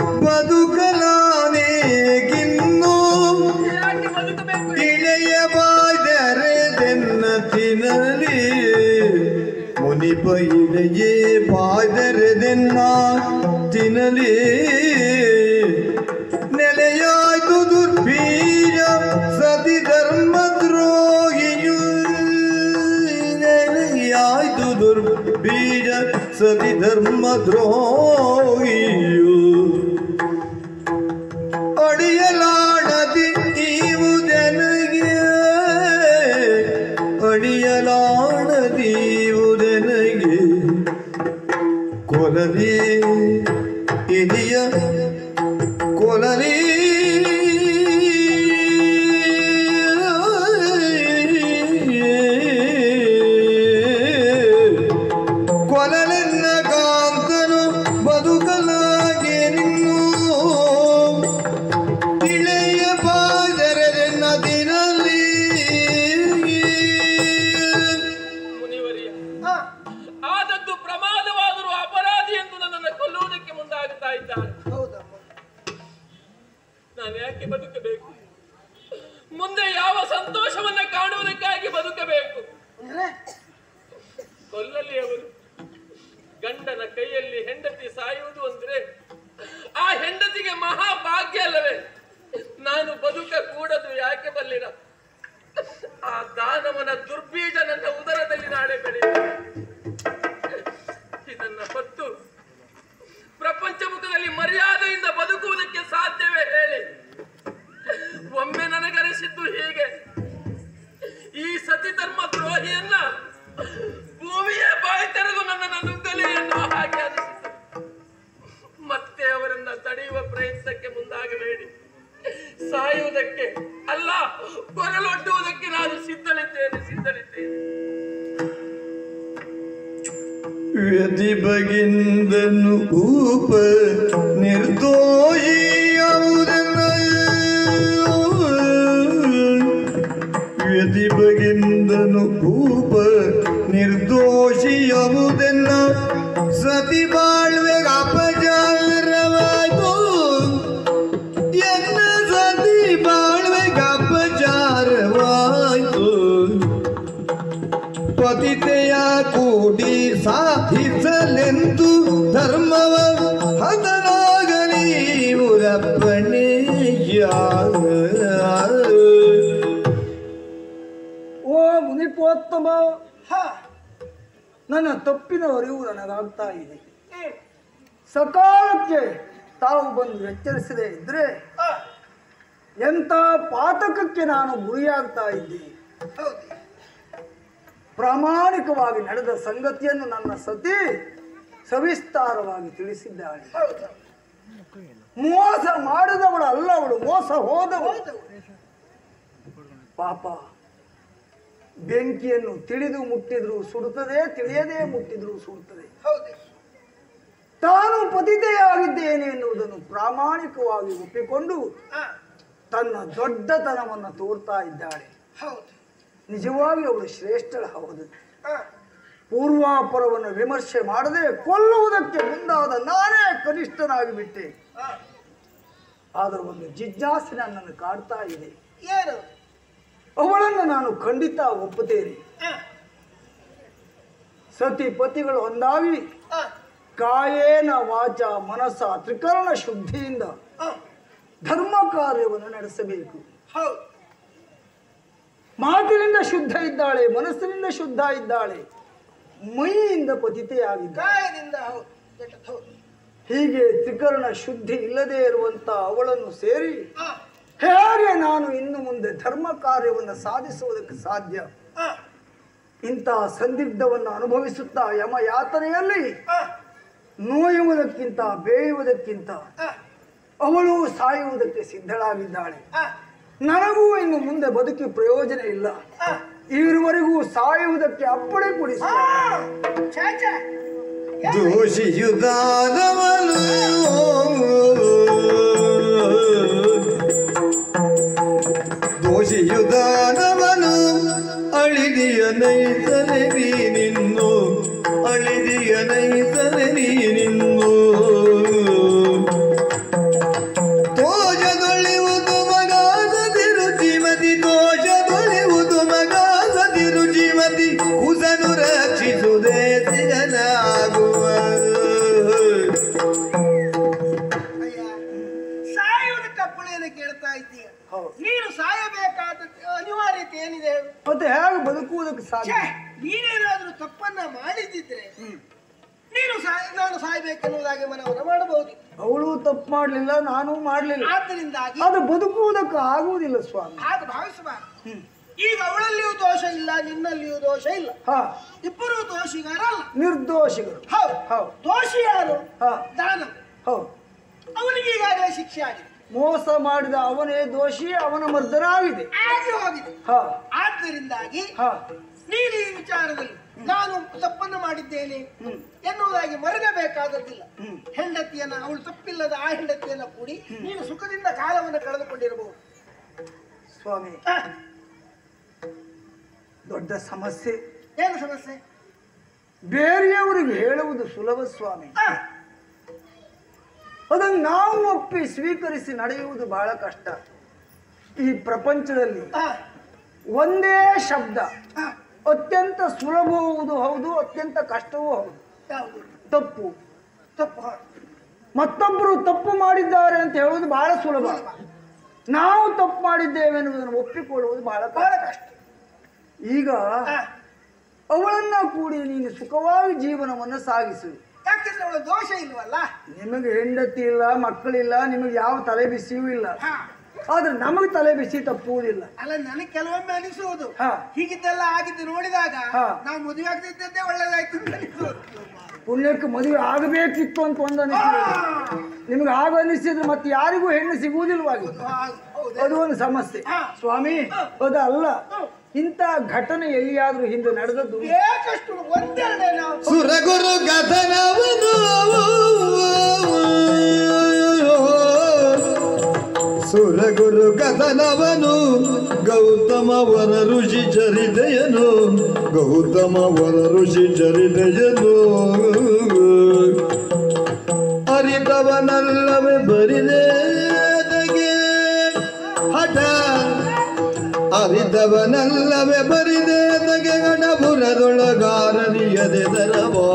ಬದುಕಲಾನೇಗಿನ್ನು ಯಾಕೆ ಬದುಕಬೇಕು ಇಳೆಯ ಬಾದರೆದೆನ್ನ ತಿನ್ನಲಿ ಮುನಿಪ ಇಳೆಯೇ ಬಾದರೆದೆನ್ನ ತಿನ್ನಲಿ ನೆಲೆಯಾಯ್ತು ದುರ್ಬೀಜ ಸತಿ ಧರ್ಮ ದ್ರೋಹಿಯು ನೆಲೆಯಾಯ್ತು ದುರ್ಬೀಜ ಸತಿ ಧರ್ಮ ದ್ರೋಹಿಯು ಅಡಿಯಲ ಕೊಲಲಿ ಇದಿಯ ಕೊಲಲಿ ಕೊಲಲೆನ್ನ ಕಾಂತನು ಬದುಕಲಾಗೆ ನಿನ್ನು ಇಳೆಯ ಪಾದರೆನ್ನ ದಿನಲ್ಲಿ ಮುನಿವರಿಯ ಹಾ ಆದದ್ದು ಪ್ರಮಾದವಾದರೂ ಅಪರಾಧಿ ಎಂದು ನನ್ನನ್ನು ಕೊಲ್ಲುವುದಕ್ಕೆ ಮುಂದಾಗುತ್ತಾ ಇದ್ದಾರೆ ಹೌದಮ್ಮ ನಾನು ಯಾಕೆ ಬದುಕಬೇಕು ಮುಂದೆ ಯಾವ ಸಂತೋಷವನ್ನ ಕಾಣುವುದಕ್ಕಾಗಿ ಬದುಕಬೇಕು ಅಂದ್ರೆ ಕೊಲ್ಲಲಿ ಅವರು ಗಂಡನ ಕೈಯಲ್ಲಿ ಹೆಂಡತಿ ಸಾಯುವುದು ಅಂದ್ರೆ ಆ ಹೆಂಡತಿಗೆ ಮಹಾಭಾಗ್ಯ ಅಲ್ಲವೇ ನಾನು ಬದುಕ ಕೂಡದು ಯಾಕೆ ಬಲ್ಲಿರ ಆ ದಾನವನ ದುರ್ಬೀಜ ನನ್ನ ಉದರದಲ್ಲಿ ನಾಳೆ ಬೆಳೆಯುತ್ತೆ ಇದನ್ನ ಹೊತ್ತು ಪ್ರಪಂಚ ಮುಖದಲ್ಲಿ ಮರ್ಯಾದೆಯಿಂದ ಬದುಕುವುದಕ್ಕೆ ಸಾಧ್ಯವೇ ಹೇಳಿ ಒಮ್ಮೆ ನನಗನಿಸಿದ್ದು ಹೀಗೆ ಈ ಸತಿ ಧರ್ಮ ದ್ರೋಹಿಯನ್ನ ಭೂಮಿಯೇ ಬಾಯಿ ತೆರೆದು ನನ್ನನ್ನು ನುಗ್ಗಲಿ ಎನ್ನುವ ಹಾಗೆ ಅನಿಸಿತು ಮತ್ತೆ ಅವರನ್ನ ತಡೆಯುವ ಪ್ರಯತ್ನಕ್ಕೆ ಮುಂದಾಗಬೇಡಿ ಸಾಯುವುದಕ್ಕೆ ಅಲ್ಲ ಕೊರಲೊಡ್ಡುವುದಕ್ಕೆ ನಾನು ಸಿದ್ಧಳಿದ್ದೇನೆ ಸಿದ್ಧಳಿದ್ದೇನೆ ವ್ಯತಿ ಬಗಿಂದನು ಊಪ ನಿರ್ದೋಷಿಯಾವುದನ್ನ ವ್ಯತಿ ಬಗಿಂದನು ಊಪ ನಿರ್ದೋಷಿಯಾವುದನ್ನ ಸತಿ ಬಾಳ್ವೆ ಅಪಚಾರವಾಯ್ತು ಎನ್ನ ಸತಿ ಬಾಳ್ವೆ ಅಪಚಾರವಾಯ್ತು ಪತಿತೆಯ ಕೂಡಿ ಸಾಧಿಸಲೆಂದು ಧರ್ಮವ ಹದನಾಗಲಿ ಉರಪ್ಪಣೆಯ ಓ ಮುನಿಪೋತ್ತಮ ಹಾ ನನ್ನ ತಪ್ಪಿನ ಅರಿವು ನನಗಾಗ್ತಾ ಇದೆ ಸಕಾಲಕ್ಕೆ ತಾವು ಬಂದು ಎಚ್ಚರಿಸದೇ ಇದ್ರೆ ಹಾ ಎಂಥ ಪಾತಕಕ್ಕೆ ನಾನು ಗುರಿಯಾಗ್ತಾ ಇದ್ದೆ ಹೌದು ಪ್ರಾಮಾಣಿಕವಾಗಿ ನಡೆದ ಸಂಗತಿಯನ್ನು ನನ್ನ ಸತಿ ಸವಿಸ್ತಾರವಾಗಿ ತಿಳಿಸಿದ್ದಾಳೆ ಹೌದು ಮೋಸ ಮಾಡಿದವಳು ಅಲ್ಲ ಅವಳು ಮೋಸ ಹೋದವಳು ಹೌದು ಪಾಪ ಬೆಂಕಿಯನ್ನು ತಿಳಿದು ಮುಟ್ಟಿದ್ರು ಸುಡುತ್ತದೆ ತಿಳಿಯದೇ ಮುಟ್ಟಿದ್ರು ಸುಡುತ್ತದೆ ಹೌದು ತಾನು ಪತಿತೆಯಾಗಿದ್ದೇನೆ ಎನ್ನುವುದನ್ನು ಪ್ರಾಮಾಣಿಕವಾಗಿ ಒಪ್ಪಿಕೊಂಡು ಹಾ ತನ್ನ ದೊಡ್ಡತನವನ್ನು ತೋರ್ತಾ ಇದ್ದಾಳೆ ಹೌದು ನಿಜವಾಗಿ ಅವಳು ಶ್ರೇಷ್ಠಳ ಹೌದು ಹಾ ಪೂರ್ವಾಪರವನ್ನು ವಿಮರ್ಶೆ ಮಾಡದೆ ಕೊಲ್ಲುವುದಕ್ಕೆ ಮುಂದಾದ ನಾನೇ ಕನಿಷ್ಠನಾಗಿ ಬಿಟ್ಟೆ ಹಾ ಆದರೂ ಒಂದು ಜಿಜ್ಞಾಸೆ ನನ್ನನ್ನು ಕಾಡ್ತಾ ಇದೆ ಏನು ಅವಳನ್ನು ನಾನು ಖಂಡಿತ ಒಪ್ಪುತ್ತೇನೆ ಹಾ ಸತಿ ಪತಿಗಳು ಒಂದಾಗಿ ಹಾ ಕಾಯೇನ ವಾಚ ಮನಸ್ಸ ತ್ರಿಕರಣ ಶುದ್ಧಿಯಿಂದ ಹಾ ಧರ್ಮ ಕಾರ್ಯವನ್ನು ನಡೆಸಬೇಕು ಹೌದು ಮಾತಿನಿಂದ ಶುದ್ಧ ಇದ್ದಾಳೆ ಮನಸ್ಸಿನಿಂದ ಶುದ್ಧ ಇದ್ದಾಳೆ ಮೈಯಿಂದ ಪತಿತೆಯಾಗಿದ್ದಾಳೆ ಕಾಯದಿಂದ ಹೌದು ಕೆಟ್ಟದ್ದು ಹೌದು ಹೀಗೆ ತ್ರಿಕರಣ ಶುದ್ಧಿ ಇಲ್ಲದೆ ಇರುವಂತ ಅವಳನ್ನು ಸೇರಿ ಹಾ ಹೇಗೆ ನಾನು ಇನ್ನು ಮುಂದೆ ಧರ್ಮ ಕಾರ್ಯವನ್ನು ಸಾಧಿಸುವುದಕ್ಕೆ ಸಾಧ್ಯ ಹಾ ಇಂತಹ ಸಂದಿಗ್ಧವನ್ನು ಅನುಭವಿಸುತ್ತಾ ಯಮ ಯಾತನೆಯಲ್ಲಿ ಹಾ ನೋಯುವುದಕ್ಕಿಂತ ಬೇಯುವುದಕ್ಕಿಂತ ಹಾ ಅವಳು ಸಾಯುವುದಕ್ಕೆ ಸಿದ್ಧಳಾಗಿದ್ದಾಳೆ ಹಾ ನನಗೂ ಇನ್ನು ಮುಂದೆ ಬದುಕಿ ಪ್ರಯೋಜನ ಇಲ್ಲ ಹಾ ಇರುವರೆಗೂ ಸಾಯುವುದಕ್ಕೆ ಅಪ್ಪಣೆ ಕೊಡಿಸಿ ಹಾ ಛೇ ಛೇ ದೋಷಿಯುದಾದವನು ದೋಷಿಯುದಾದವನು ಅಳಿದಿಯ ನೈಸಲೆ ನೀನಿನ್ನು ಅಳಿದಿಯ ನೈಸಲೆ ನೀನಿನ್ನು ದೋಷದೊಳಿವುದು ಮಗಾಸದಿರು ಜೀವತಿ ದೋಷದೊಳಿವುದು ಮಗಾಸದಿರು ಜೀವತಿ ಕುಸನು ರಕ್ಷಿಸುವುದೇ ಸಿಗಲಾಗುವ ಅಯ್ಯ ಸಾಯುವುದಕ್ಕೆ ಅಪ್ಪಣೆಯನ್ನು ಕೇಳ್ತಾ ಇದ್ದೀಯ ಹೌದು. ನೀನು ಸಾಯಬೇಕಾದ ಅನಿವಾರ್ಯತೆ ಏನಿದೆ ಹೇಳು ಮತ್ತೆ ಹೇಗೆ ಬದುಕುವುದಕ್ಕೆ ಸಾಧ್ಯ ಛೇ, ನೀನೇನಾದ್ರೂ ತಪ್ಪನ್ನ ಮಾಡಿದ್ದಿದ್ರೆ ನೀನು ಸಾಯ ನಾನು ಸಾಯ್ಬೇಕೆನ್ನುವುದಾಗಿ ಮನವನ್ನ ಮಾಡಬಹುದು ಅವಳು ತಪ್ಪು ಮಾಡಲಿಲ್ಲ ನಾನು ಮಾಡಲಿಲ್ಲ ಆದ್ದರಿಂದಾಗಿ ಅದು ಬದುಕುವುದಕ್ಕೆ ಆಗುವುದಿಲ್ಲ ಸ್ವಾಮಿ ಹಾಗೆ ಭಾವಿಸಬಾರದು ಈಗ ಅವಳಲ್ಲಿಯೂ ದೋಷ ಇಲ್ಲ ನಿನ್ನಲ್ಲಿಯೂ ದೋಷ ಇಲ್ಲ ಹಾ ಇಬ್ಬರು ದೋಷಿಗಾರಲ್ಲ ನಿರ್ದೋಷಿಗಳು ಹೌದು ಹೌದು. ದೋಷಿ ಯಾರು ಹಾ. ದಾನ ಹೌದು ಅವನಿಗೆ ಈಗಾಗಲೇ ಶಿಕ್ಷೆ ಆಗಿದೆ ಮೋಸ ಮಾಡಿದ ಅವನೇ ದೋಷಿ ಅವನ ಮರ್ದನ ಆಗಿದೆ ಆಗಿ ಹೋಗಿದೆ ಹಾ ಆದ್ದರಿಂದಾಗಿ ಹಾ ನೀನು ಈ ವಿಚಾರದಲ್ಲಿ ನಾನು ತಪ್ಪನ್ನು ಮಾಡಿದ್ದೇನೆ ಎನ್ನುವುದಾಗಿ ಮರಗಬೇಕಾದದ್ದಿಲ್ಲ ಹೆಂಡತಿಯನ್ನ ಅವಳು ತಪ್ಪಿಲ್ಲದ ಆ ಹೆಂಡತಿಯನ್ನ ಕೂಡಿ ನೀನು ಸುಖದಿಂದ ಕಾಲವನ್ನು ಕಳೆದುಕೊಂಡಿರಬಹುದು ಸ್ವಾಮಿ ಆ, ದೊಡ್ಡ ಸಮಸ್ಯೆ ಏನು ಸಮಸ್ಯೆ ಬೇರೆಯವರಿಗೆ ಹೇಳುವುದು ಸುಲಭ ಸ್ವಾಮಿ ಆ, ಅದನ್ನು ನಾವು ಒಪ್ಪಿ ಸ್ವೀಕರಿಸಿ ನಡೆಯುವುದು ಬಹಳ ಕಷ್ಟ ಈ ಪ್ರಪಂಚದಲ್ಲಿ ಆ, ಒಂದೇ ಶಬ್ದ ಆ, ಅತ್ಯಂತ ಸುಲಭವುವುದು ಹೌದು ಅತ್ಯಂತ ಕಷ್ಟವೂ ಹೌದು ಯಾವುದು ತಪ್ಪು ತಪ್ಪು ಹ. ಮತ್ತೊಬ್ಬರು ತಪ್ಪು ಮಾಡಿದ್ದಾರೆ ಅಂತ ಹೇಳುವುದು ಬಹಳ ಸುಲಭ ನಾವು ತಪ್ಪು ಮಾಡಿದ್ದೇವೆ ಎನ್ನುವುದನ್ನು ಒಪ್ಪಿಕೊಳ್ಳುವುದು ಬಹಳ ಬಹಳ ಕಷ್ಟ ಕಷ್ಟ ಈಗ ಆ, ಅವಳನ್ನ ಕೂಡಿ ನೀನು ಸುಖವಾಗಿ ಜೀವನವನ್ನು ಸಾಗಿಸು ಯಾಕೆಂದ್ರೆ ಅವಳ ದೋಷ ಇಲ್ವಲ್ಲ ನಿಮಗೆ ಹೆಂಡತಿ ಇಲ್ಲ ಮಕ್ಕಳಿಲ್ಲ ನಿಮಗೆ ಯಾವ ತಲೆ ಬಿಸಿಯೂ ಇಲ್ಲ ಹಾ ಆದ್ರೆ ನಮಗೆ ತಲೆ ಬಿಸಿ ತಪ್ಪುವುದಿಲ್ಲ ಅಲ್ಲ ನನಗೆ ಕೆಲವೊಮ್ಮೆ ಅನಿಸುವುದು ಹಾ. ಹೀಗಿದ್ದೆಲ್ಲ ಆಗಿದ್ದು ನೋಡಿದಾಗ ಹಾ. ನಾವು ಮದುವೆ ಆಗದಿದ್ದದ್ದೇ ಒಳ್ಳೇದಾಯ್ತು ಅಂತ ಅನಿಸುವುದು ಪುಣ್ಯಕ್ಕೆ ಮದುವೆ ಆಗಬೇಕಿತ್ತು ಅಂತ ಒಂದು ಅನಿಸಿದೆ ನಿಮ್ಗೆ ಆಗ ಅನಿಸಿದ್ರೆ ಮತ್ತೆ ಯಾರಿಗೂ ಹೆಣ್ಣು ಸಿಗುವುದಿಲ್ವಾಗಿ ಹಾ, ಹೌದು. ಅದು ಒಂದು ಸಮಸ್ಯೆ ಹಾ. ಸ್ವಾಮಿ ಅದು ಅಲ್ಲ ಇಂಥ ಘಟನೆ ಎಲ್ಲಿಯಾದ್ರೂ ಹಿಂದೆ ನಡೆದದ್ದು ಬೇಕಷ್ಟು ಒಂದೆರಡೇ ನಾವು ಸುರಗುರು ಗದನವನು ಸುರಗುರು ಗದನವನು ಗೌತಮ ವರ ಋಷಿ ಚರಿದೆಯನು ಗೌತಮ ವರ ಋಷಿ ಚರಿದೆಯನು ಅರಿತವನಲ್ಲವೇ ಬರಿದೇದಗೆ ಹಠ ಅರಿತವನಲ್ಲವೇ ಬರಿದೇದಗೆ ಗಣಪುರದೊಳಗಾರನಿಯದೆ ದರ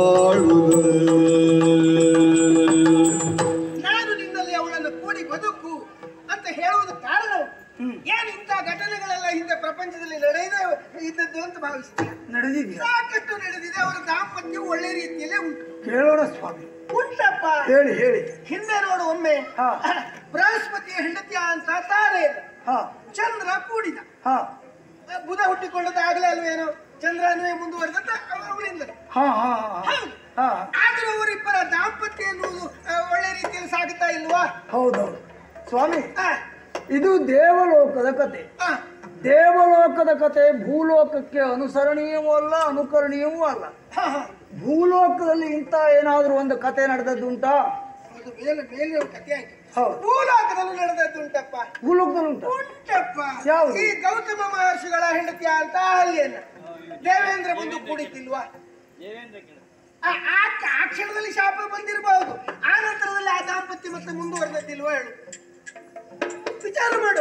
ನಾನು ನಿನ್ನಲ್ಲಿ ಅವಳನ್ನು ಕೂಡಿ ಬದುಕು ಅಂತ ಹೇಳುವುದು ಕಾರಣ ಏನು ಇಂಥ ಘಟನೆಗಳೆಲ್ಲ ಹಿಂದೆ ಪ್ರಪಂಚದಲ್ಲಿ ನಡೆಯದೇ ಇದ್ದದ್ದು ಅಂತ ಭಾವಿಸ್ತೀನಿ ನಡೆದಿದೆಯಾ ಸಾಕಷ್ಟು ನಡೆದಿದೆ ಅವರ ದಾಂಪತ್ಯ ಒಳ್ಳೆ ರೀತಿಯಲ್ಲೇ ಉಂಟು ಕೇಳೋಣ ಸ್ವಾಮಿ ಉಂಟಪ್ಪ ಹೇಳಿ ಹೇಳಿ ಹಿಂದೆ ನೋಡು ಒಮ್ಮೆ ಹಾ. ಬೃಹಸ್ಪತಿಯ ಹೆಂಡತಿಯ ಅಂತ ತಾರೆ ಹಾ ಚಂದ್ರ ಕೂಡಿದ ಹಾ ಬುಧ ಹುಟ್ಟಿಕೊಂಡದಾಗಲೇ ಅಲ್ವೇನೋ ಚಂದ್ರನೇ ಮುಂದುವರೆದಂತ ಅವಳಿಂದ ಹಾ ಹಾ ಹಾ ಹಾ ಆದರೂ ಅವರಿಬ್ಬರ ದಾಂಪತ್ಯ ಎನ್ನುವುದು ಆ, ಒಳ್ಳೆ ರೀತಿಯಲ್ಲಿ ಸಾಗುತ್ತಾ ಇಲ್ವಾ ಹೌದೌದು ಸ್ವಾಮಿ ಆ, ಇದು ದೇವಲೋಕದ ಕತೆ ಆ, ದೇವಲೋಕದ ಕತೆ ಭೂಲೋಕಕ್ಕೆ ಅನುಸರಣೀಯವೂ ಅಲ್ಲ ಅನುಕರಣೀಯವೂ ಅಲ್ಲ ಹಾ, ಹಾ. ಭೂಲೋಕದಲ್ಲಿ ಇಂಥ ಏನಾದ್ರೂ ಒಂದು ಕತೆ ನಡೆದದ್ದುಂಟಾ ಅದು ಮೇಲೆ ಮೇಲಿನ ಕಥೆ ಆಯ್ತು ಹೌದು ಭೂಲೋಕದಲ್ಲಿ ನಡೆದದ್ದುಂಟಪ್ಪ ಭೂಲೋಕದಲ್ಲಿ ಉಂಟಾ ಉಂಟಪ್ಪ ಯಾವುದು? ಈ ಗೌತಮ ಮಹರ್ಷಿಗಳ ಹೆಂಡತಿಯ ಅಂತ ಅಲ್ಲಿಯನ್ನ ದೇವೇಂದ್ರ ಬಂದು ಕೂಡಿತಿಲ್ವಾ ಆ ಆ- ಆ ಕ್ಷಣದಲ್ಲಿ ಶಾಪ ಬಂದಿರಬಹುದು ಆ ನಂತರದಲ್ಲಿ ಆ ದಾಂಪತ್ಯ ಮತ್ತೆ ಮುಂದುವರೆದಿಲ್ವಾ ಹೇಳು ವಿಚಾರ ಮಾಡು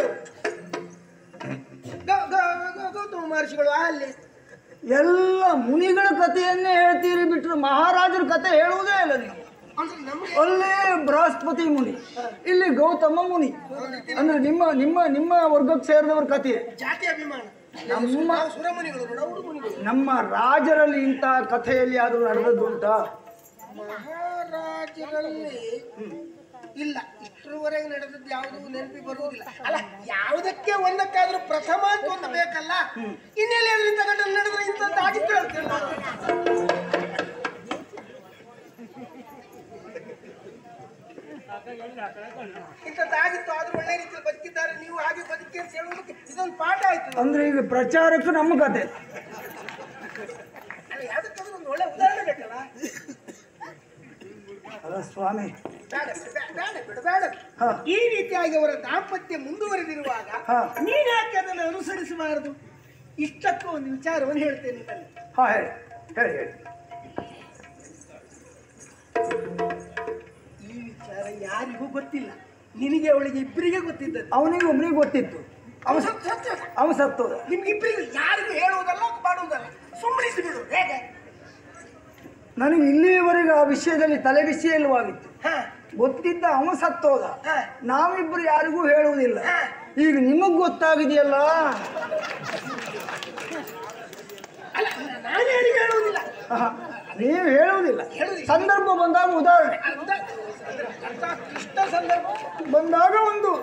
ಗೌ- ಗೌ- ಗೌ- ಗೌತಮ ಮಹರ್ಷಿಗಳು ಅಲ್ಲಿ ಎಲ್ಲ ಮುನಿಗಳ ಕಥೆಯನ್ನೇ ಹೇಳ್ತೀರಿ ಬಿಟ್ರೆ ಮಹಾರಾಜರ ಕತೆ ಹೇಳುವುದೇ ಇಲ್ಲ ನೀವು ಅಂದ್ರೆ ನಮ್ಗೆ ಅಲ್ಲೇ ಬೃಹಸ್ಪತಿ ಮುನಿ ಇಲ್ಲಿ ಗೌತಮ ಮುನಿ ಅಂದ್ರೆ ನಿಮ್ಮ ನಿಮ್ಮ ನಿಮ್ಮ ವರ್ಗಕ್ಕೆ ಸೇರಿದವ್ರ ಕಥೆ ಜಾತಿ ಅಭಿಮಾನ ನಮ್ಮ ನಾವು ಸುರಮುನಿಗಳು ನೋಡು, ಅವರು ಮುನಿಗಳು ನಮ್ಮ ರಾಜರಲ್ಲಿ ಇಂಥ ಕಥೆಯಲ್ಲಿ ಆದ್ರೂ ನಡೆದದ್ದುಂಟಾ ಮಹಾರಾಜರಲ್ಲಿ ಇಲ್ಲ ಇಷ್ಟರವರೆಗೆ ನಡೆದದ್ದು ಯಾವುದು ನೆನಪಿ ಬರುವುದಿಲ್ಲ ಅಲ್ಲ ಯಾವುದಕ್ಕೆ ಒಂದಕ್ಕಾದ್ರೂ ಪ್ರಥಮ ಅಂತ ಒಂದು ಬೇಕಲ್ಲ ಇನ್ನೆಲ್ಲಿ ಅದರಿಂದ ಘಟನೆ ನಡೆದ್ರೆ ಇಂಥದ್ದು ಆಗಿತ್ತು ಹೇಳ್ತೇನೆ ನಾನು. ಇಂಥದ್ದು ಆಗಿತ್ತು ಆದ್ರೂ ಒಳ್ಳೆ ರೀತಿಯಲ್ಲಿ ಬದುಕಿದ್ದಾರೆ ನೀವು ಹಾಗೆ ಬದುಕಿ ಅಂತ ಹೇಳುವುದಕ್ಕೆ ಇದೊಂದು ಪಾಠ ಆಯ್ತು ಅಂದ್ರೆ ಈಗ ಪ್ರಚಾರಕ್ಕೆ ನಮ್ಮ ಕತೆ ಅಲ್ಲ ಯಾವುದಕ್ಕಾದ್ರೂ ಒಂದು ಒಳ್ಳೆ ಉದಾಹರಣೆ ಬೇಕಲ್ಲ ಅಲ್ಲ ಸ್ವಾಮಿ ಬೇಡ ಬೇಡ, ಬೇಡ ಬಿಡು ಬೇಡ ಹಾ. ಈ ರೀತಿಯಾಗಿ ಅವರ ದಾಂಪತ್ಯ ಮುಂದುವರೆದಿರುವಾಗ ಹಾ. ನೀನ್ ಯಾಕೆ ಅದನ್ನು ಅನುಸರಿಸಬಾರದು ಇಷ್ಟಕ್ಕೂ ಒಂದು ವಿಚಾರವನ್ನು ಹೇಳ್ತೇನೆ ನಿಮ್ಮಲ್ಲಿ ಹಾ ಹೇಳಿ ಹೇಳಿ ಹೇಳಿ ಈ ವಿಚಾರ ಯಾರಿಗೂ ಗೊತ್ತಿಲ್ಲ ನಿನಗೆ ಅವಳಿಗೆ ಇಬ್ಬರಿಗೆ ಗೊತ್ತಿದ್ದದ್ದು ಅವನಿಗೆ ಒಬ್ಬನಿಗೆ ಗೊತ್ತಿತ್ತು ಅವನು ಸತ್ಯ ಸತ್ಯ ಅವ ಸತ್ತೋದ ನಿಮ್ಗಿಬ್ಬರಿಗೆ ಯಾರಿಗೂ ಹೇಳುವುದಲ್ಲ ಮಾಡುವುದಲ್ಲ ಸುಮ್ಮನಿಸಿ ಬಿಡು ಹೇಗೆ ನನಗೆ ಇಲ್ಲಿಯವರೆಗೆ ಆ ವಿಷಯದಲ್ಲಿ ತಲೆ ಬಿಸಿ ಇಲ್ಲವಾಗಿತ್ತು ಹಾ ಗೊತ್ತಿದ್ದ ಅವ ಸತ್ತೋದ ಹಾ. ನಾವಿಬ್ರು ಯಾರಿಗೂ ಹೇಳುವುದಿಲ್ಲ ಹಾ. ಈಗ ನಿಮಗ್ ಗೊತ್ತಾಗಿದೆಯಲ್ಲ ಅಲ್ಲ ನಾನು ಯಾರಿಗೂ ಹೇಳುವುದಿಲ್ಲ ಆಹಾ, ನೀವು ಹೇಳುವುದಿಲ್ಲ ಹೇಳುವುದಿಲ್ಲ. ಸಂದರ್ಭ ಬಂದಾಗ ಉದಾಹರಣೆ ಅಂತ ಅಂತ ಕೃಷ್ಣ ಸಂದರ್ಭ ಬಂದಾಗ ಒಂದು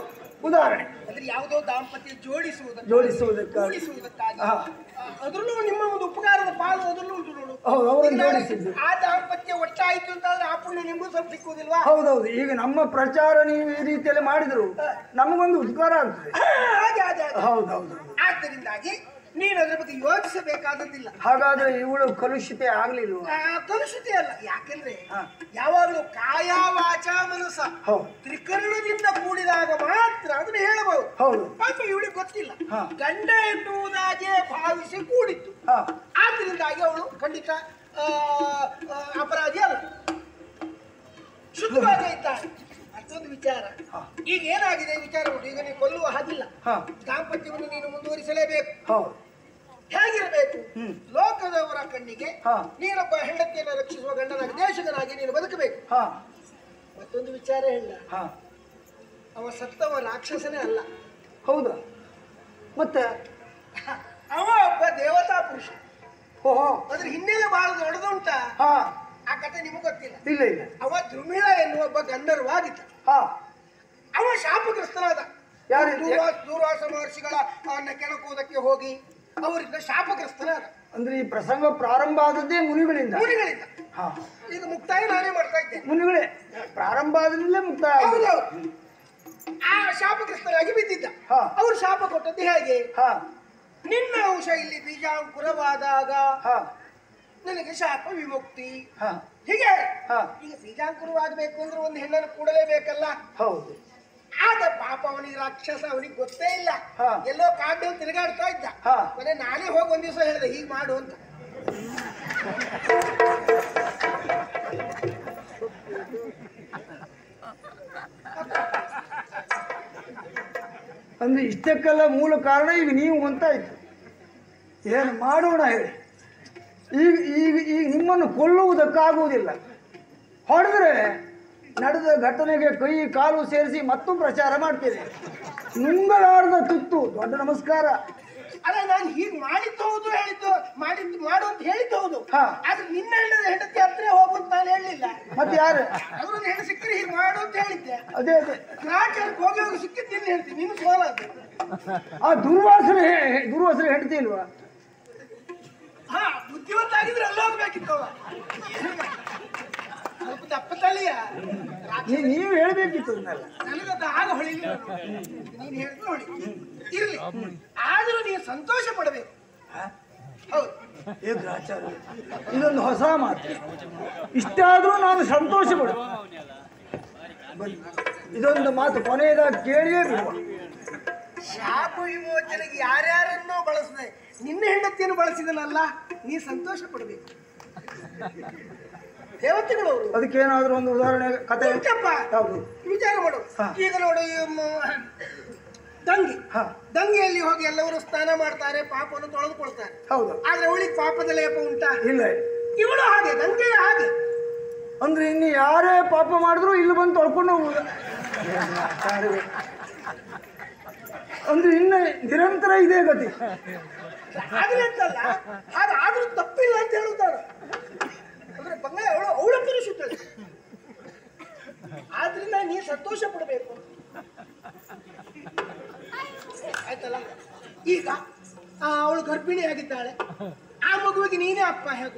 ಉದಾಹರಣೆ ಅಂದ್ರೆ ಯಾವುದೋ ದಾಂಪತ್ಯ ಜೋಡಿಸುವುದಕ್ಕೆ ಜೋಡಿಸುವುದಕ್ಕಾಗಿ ಕೂಡಿಸುವುದಕ್ಕಾಗಿ ಹಾ. ಅದ್ರಲ್ಲೂ ನಿಮ್ಮ ಒಂದು ಉಪಕಾರದ ಪಾಲು ಅದ್ರಲ್ಲೂ ಉಂಟು ನೋಡು ಹೌದು, ಅವರನ್ನು ಈಗ ನಾಳೆ ಜೋಡಿಸಿದ್ದು. ಆ ದಾಂಪತ್ಯ ಒಟ್ಟಾಯ್ತು ಅಂತಾದ್ರೆ ಆ ಪುಣ್ಯ ನಿಮಗೂ ಸ್ವಲ್ಪ ಸಿಕ್ಕುವುದಿಲ್ವಾ ಹೌದೌದು ಈಗ ನಮ್ಮ ಪ್ರಚಾರ ನೀವು ಈ ರೀತಿಯಲ್ಲಿ ಮಾಡಿದ್ರು ನಮಗೊಂದು ಉಪಕಾರ ಆಗ್ತದೆ ಹಾ, ಹಾಗೆ ಹಾಗೆ ಹಾಗೆ. ಹೌದೌದು ಆದ್ದರಿಂದಾಗಿ ನೀನು ಅದ್ರ ಬಗ್ಗೆ ಯೋಚಿಸಬೇಕಾದದ್ದಿಲ್ಲ ಹಾಗಾದ್ರೆ ಇವಳು ಕಲುಷಿತೆ ಆಗ್ಲಿಲ್ವ ಆ, ಕಲುಷಿತೆ ಅಲ್ಲ ಯಾಕೆಂದ್ರೆ ಹಾ. ಯಾವಾಗಲೂ ಕಾಯ ವಾಚ ಮನಸ್ಸ ಹೌದು ತ್ರಿಕರಣದಿಂದ ಕೂಡಿದಾಗ ಮಾತ್ರ ಅದನ್ನ ಹೇಳಬಹುದು ಹೌದು ಪಾಪ ಇವಳಿಗೆ ಗೊತ್ತಿಲ್ಲ ಹಾ. ಗಂಡ ಎನ್ನುವುದಾಗೆ ಭಾವಿಸಿ ಕೂಡಿತ್ತು ಹಾ ಆದ್ದರಿಂದಾಗಿ ಅವಳು ಖಂಡಿತ ಆ, ಆ, ಅಪರಾಧಿ ಅಲ್ಲ ಶುದ್ಧವಾಗಿ ಇದ್ದಾಳೆ ಮತ್ತೊಂದು ವಿಚಾರ ಈಗ ಏನಾಗಿದೆ ವಿಚಾರ ಉಂಟು ಈಗ ನೀನು ಕೊಲ್ಲುವ ಹಾಗಿಲ್ಲ ಹಾ ದಾಂಪತ್ಯವನ್ನು ನೀನು ಮುಂದುವರಿಸಲೇಬೇಕು ಹೌದು ಹೇಗಿರಬೇಕು ಹ್ಮ್. ಲೋಕದವರ ಕಣ್ಣಿಗೆ ಹಾ. ನೀನೊಬ್ಬ ಹೆಂಡತಿಯನ್ನು ರಕ್ಷಿಸುವ ಗಂಡನಾಗಿ ದೇಶಗನಾಗಿ ನೀನು ಬದುಕಬೇಕು ಹಾ ಮತ್ತೊಂದು ವಿಚಾರ ಹೇಳ ಹಾ ಅವ ಸತ್ತವ ರಾಕ್ಷಸನೇ ಅಲ್ಲ ಹೌದಾ ಮತ್ತೆ ಅವ ಒಬ್ಬ ದೇವತಾ ಪುರುಷ ಓಹೋ ಅದ್ರ ಹಿನ್ನೆಲೆ ಬಹಳ ದೊಡ್ಡದುಂಟ ಹಾ ಆ ಕಥೆ ನಿಮಗೆ ಗೊತ್ತಿಲ್ಲ ಇಲ್ಲ ಇಲ್ಲ ಅವ ದ್ರುಮಿಳ ಎನ್ನುವ ಒಬ್ಬ ಗಂಧರ್ವಾಗಿದ್ದ ಹಾ ಅವ ಶಾಪಗ್ರಸ್ತನಾದ ಯಾರು? ದೂರ್ವಾಸ ದೂರ್ವಾಸ ಮಹರ್ಷಿಗಳ ಅವನ್ನ ಕೆಣಕುವುದಕ್ಕೆ ಹೋಗಿ ಅವರಿಂದ ಶಾಪಗ್ರಸ್ತನಾದ ಅಂದ್ರೆ ಈ ಪ್ರಸಂಗ ಪ್ರಾರಂಭ ಆದದ್ದೇ ಮುನಿಗಳಿಂದ ಮುನಿಗಳಿಂದ ಹಾ ಈಗ ಮುಕ್ತಾಯ ನಾನೇ ಮಾಡ್ತಾ ಇದ್ದೇನೆ ಮುನಿಗಳೇ ಪ್ರಾರಂಭ ಆದ್ರಿಂದಲೇ ಮುಕ್ತಾಯ ಆಗಿದೆ. ಹೌದೌದು ಆ ಶಾಪಗ್ರಸ್ತರಾಗಿ ಬಿದ್ದಿದ್ದ ಹಾ. ಅವ್ರು ಶಾಪ ಕೊಟ್ಟದ್ದು ಹೇಗೆ ಹಾ ನಿನ್ನ ಅಂಶ ಇಲ್ಲಿ ಬೀಜಾಂಕುರವಾದಾಗ ಹಾ ನಿನಗೆ ಶಾಪ ವಿಮುಕ್ತಿ ಹಾ ಹೀಗೆ ಹಾ. ಈಗ ಬೀಜಾಂಕುರವಾಗಬೇಕು ಅಂದ್ರೆ ಒಂದು ಹೆಣ್ಣನ್ನು ಕೂಡಲೇಬೇಕಲ್ಲ ಹೌದು ಆಗ ಪಾಪ ಅವನಿಗೆ ರಾಕ್ಷಸ ಅವನಿಗೆ ಗೊತ್ತೇ ಇಲ್ಲ ಹಾ. ಎಲ್ಲೋ ಕಾಡಲ್ಲಿ ತಿರುಗಾಡ್ತಾ ಇದ್ದ ಹಾ. ಕೊನೆ ನಾನೇ ಹೋಗಿ ಒಂದ್ ದಿವಸ ಹೇಳಿದೆ ಹೀಗೆ ಮಾಡು ಅಂತ ಅಂದ್ರೆ ಇಷ್ಟಕ್ಕೆಲ್ಲ ಮೂಲ ಕಾರಣ ಈಗ ನೀವು ಅಂತಾಯ್ತು ಏನು ಮಾಡೋಣ ಹೇಳಿ ಈಗ ಈಗ ಈಗ ನಿಮ್ಮನ್ನು ಕೊಲ್ಲುವುದಕ್ಕಾಗುವುದಿಲ್ಲ ಹೊಡೆದ್ರೆ ನಡೆದ ಘಟನೆಗೆ ಕೈ ಕಾಲು ಸೇರಿಸಿ ಮತ್ತೂ ಪ್ರಚಾರ ಮಾಡ್ತೇನೆ ನುಂಗಲಾರದ ತುತ್ತು ದೊಡ್ಡ ನಮಸ್ಕಾರ ಅಲ್ಲ ನಾನು ಹೀಗೆ ಮಾಡಿದ್ದು ಹೌದು ಹೇಳಿದ್ದು ಮಾಡಿದ್ದು ಮಾಡು ಅಂತ ಹೇಳಿದ್ದು ಹೌದು ಹಾ. ಆದ್ರೆ ನಿನ್ನ ಹೆಣ್ಣದ ಹೆಂಡತಿ ಹತ್ರ ಹೋಗು ಅಂತ ನಾನು ಹೇಳಲಿಲ್ಲ ಮತ್ತೆ ಯಾರು ಅವ್ರನ್ನ ಹೆಣ್ಣು ಸಿಕ್ಕರೆ ಹೀಗೆ ಮಾಡು ಅಂತ ಹೇಳಿದ್ದೆ ಅದೇ ಅದೇ ಗ್ರಾಚಾರಕ್ಕೆ ಹೋಗಿ ಹೋಗಿ ಸಿಕ್ಕಿದ್ದು ನಿನ್ನ ಹೇಳ್ತೀನಿ ನೀನು ಸೋಲಾದ ಆ ದುರ್ವಾಸನೆ ಹೆ- ದುರ್ವಾಸನೆ ಹೆಂಡತಿ ಇಲ್ವಾ ಹಾ ಬುದ್ಧಿವಂತ ಆಗಿದ್ರೆ ಅಲ್ಲಿ ಹೋಗ್ಬೇಕಿತ್ತು ಅವ ಸ್ವಲ್ಪ ದಪ್ಪ ತಳಿಯ ನೀ- ನೀವು ಹೇಳ್ಬೇಕಿತ್ತು ಅದನ್ನೆಲ್ಲ ನನಗದು ಆಗ ಹೊಳಿಲಿಲ್ಲ ನೀನು ಹೇಳಿದ್ರು ಹೊಳಿ ಇರ್ಲಿ ಆದ್ರೂ ನೀನು ಸಂತೋಷ ಪಡಬೇಕು ಹೌದು ಏ ಗ್ರಾಚಾರ ಇದೊಂದು ಹೊಸ ಮಾತು ಇಷ್ಟಾದ್ರೂ ನಾನು ಸಂತೋಷ ಪಡು ಬನ್ನಿ ಇದೊಂದು ಮಾತು ಕೊನೆಯದಾಗಿ ಕೇಳಿಯೇ ಬಿಡುವ ಶಾಪ ವಿಮೋಚನೆಗೆ ಯಾರ್ಯಾರನ್ನೋ ಬಳಸಿದೆ ನಿನ್ನ ಹೆಂಡತಿಯನ್ನು ಬಳಸಿದನಲ್ಲ ನೀ ಸಂತೋಷ ಪಡಬೇಕು ದೇವತೆಗಳು ಅವರು ಅದಕ್ಕೇನಾದ್ರೂ ಒಂದು ಉದಾಹರಣೆ ಕತೆ ಉಂಟಪ್ಪ ಯಾವುದು ವಿಚಾರ ಮಾಡು ಹಾ. ಈಗ ನೋಡು ಈ ಮ- ದಂಗೆ ಹಾ ದಂಗೆಯಲ್ಲಿ ಹೋಗಿ ಎಲ್ಲವರು ಸ್ನಾನ ಮಾಡ್ತಾರೆ ಪಾಪವನ್ನು ತೊಳೆದುಕೊಳ್ತಾರೆ ಹೌದು ಆದ್ರೆ ಅವಳಿಗೆ ಪಾಪದ ಲೇಪ ಉಂಟಾ ಇಲ್ಲ ಇವಳು ಹಾಗೆ ದಂಗೆಯ ಹಾಗೆ ಅಂದ್ರೆ ಇನ್ನು ಯಾರೇ ಪಾಪ ಮಾಡಿದ್ರು ಇಲ್ಲಿ ಬಂದು ತೊಳ್ಕೊಂಡು ಹೋಗುದು ಅಂದ್ರೆ ಇನ್ನು ನಿರಂತರ ಇದೇ ಗತಿ ಹಾಗೆ ಅಂತಲ್ಲ ಆದ್ರೆ ಆದ್ರೂ ತಪ್ಪಿಲ್ಲ ಅಂತ ಹೇಳುತ್ತಾರೆ ಅಂದ್ರೆ ಬಂಗಾಯ ಅವಳು ಅವಳ ಪರಿಶುದ್ಧಳು ಆದ್ರಿಂದ ನೀ ಸಂತೋಷ ಪಡಬೇಕು ಆಯ್ತಲ್ಲ ಈಗ ಆ, ಅವಳು ಗರ್ಭಿಣಿ ಆಗಿದ್ದಾಳೆ ಆ ಮಗುವಿಗೆ ನೀನೇ ಅಪ್ಪ ಹೇಗೆ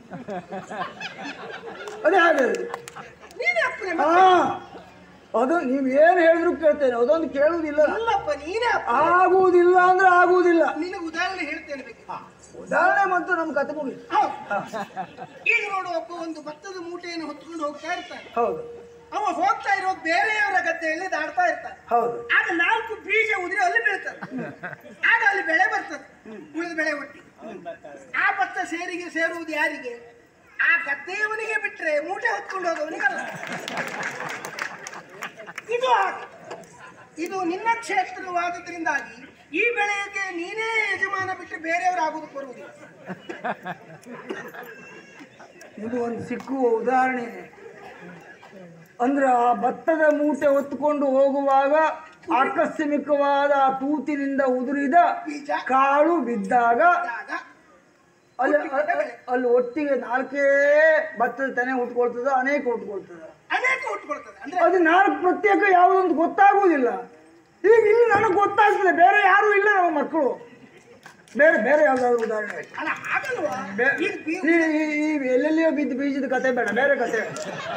ಅದೇ ಹಾಗೆ ನೀನೇ ಅಪ್ಪನೇ ಹಾ ಅದು ನೀವು ಏನು ಹೇಳಿದ್ರು ಕೇಳ್ತೇನೆ ಅದೊಂದು ಕೇಳುವುದಿಲ್ಲ ಅಲ್ಲಪ್ಪ ನೀನೇ ಅಪ್ಪ ಆಗುವುದಿಲ್ಲ ಅಂದ್ರೆ ಆಗುವುದಿಲ್ಲ ನಿನಗೆ ಉದಾಹರಣೆ ಹೇಳ್ತೇನೆ ಬೇಕು ಉದಾಹರಣೆ ಮತ್ತು ನಮ್ಮ ಕತೆ ಮುಗಿತು ಹೌದು. ಈಗ ನೋಡು ಒಬ್ಬ ಒಂದು ಭತ್ತದ ಮೂಟೆಯನ್ನು ಹೊತ್ಕೊಂಡು ಹೋಗ್ತಾ ಇರ್ತಾನೆ ಹೌದು ಅವ ಹೋಗ್ತಾ ಇರೋದು ಬೇರೆಯವರ ಗದ್ದೆಯಲ್ಲಿ ದಾಡ್ತಾ ಇರ್ತಾನೆ ಹೌದು ಆಗ ನಾಲ್ಕು ಬೀಜ ಉದುರಿ ಅಲ್ಲಿ ಬೀಳ್ತದೆ ಆಗ ಅಲ್ಲಿ ಬೆಳೆ ಬರ್ತದೆ ಉಳಿದ ಬೆಳೆ ಒಟ್ಟಿ ಆ ಭತ್ತ ಸೇರಿಗೆ ಸೇರುವುದು ಯಾರಿಗೆ ಆ ಗದ್ದೆಯವನಿಗೆ ಬಿಟ್ರೆ ಮೂಟೆ ಹೊತ್ಕೊಂಡು ಹೋದವನಿಗಲ್ಲ ಇದು ಹಾಗೆ ಇದು ನಿನ್ನ ಕ್ಷೇತ್ರವಾದದ್ರಿಂದಾಗಿ ಈ ಬೆಳೆಗೆ ನೀನೇ ಯಜಮಾನ ಬಿಟ್ಟು ಬೇರೆಯವರು ಆಗುವುದಕ್ಕೆ ಬರುವುದಿಲ್ಲ ಇದು ಒಂದು ಸಿಕ್ಕುವ ಉದಾಹರಣೆ ಅಂದ್ರೆ ಆ ಭತ್ತದ ಮೂಟೆ ಹೊತ್ತುಕೊಂಡು ಹೋಗುವಾಗ ಆಕಸ್ಮಿಕವಾದ ಆ ತೂತಿನಿಂದ ಉದುರಿದ ಬೀಜ ಕಾಳು ಬಿದ್ದಾಗ ಆದಾಗ ಅಲ್ಲಿ ಅಲ್ಲಿ- ಅಲ್ಲಿ ಒಟ್ಟಿಗೆ ನಾಲ್ಕೇ ಭತ್ತದ ತೆನೆ ಉಟ್ಕೊಳ್ತದ ಅನೇಕ ಉಟ್ಕೊಳ್ತದ ಅನೇಕ ಉಟ್ಕೊಳ್ತದೆ ಅಂದ್ರೆ ಅದು ನಾಲ್ಕು ಪ್ರತ್ಯೇಕ ಯಾವುದೊಂದು ಗೊತ್ತಾಗುವುದಿಲ್ಲ ಈಗ ಇಲ್ಲಿ ನನಗೆ ಗೊತ್ತಾಗ್ತದೆ ಬೇರೆ ಯಾರು ಇಲ್ಲ ನಮ್ಮ ಮಕ್ಕಳು ಬೇರೆ ಬೇರೆ ಯಾವ್ದಾದ್ರು ಉದಾಹರಣೆ ಹೇಳಿ. ಅಲ್ಲ ಆಗಲ್ವಾ ಬೇ- ಈಗ ಬೀ- ಈ ಈ- ಈ ಎಲ್ಲೆಲ್ಲಿಯೋ ಬಿದ್ದು ಬೀಜದ ಕತೆ ಬೇಡ ಬೇರೆ ಕತೆ ಹೇಳಿ.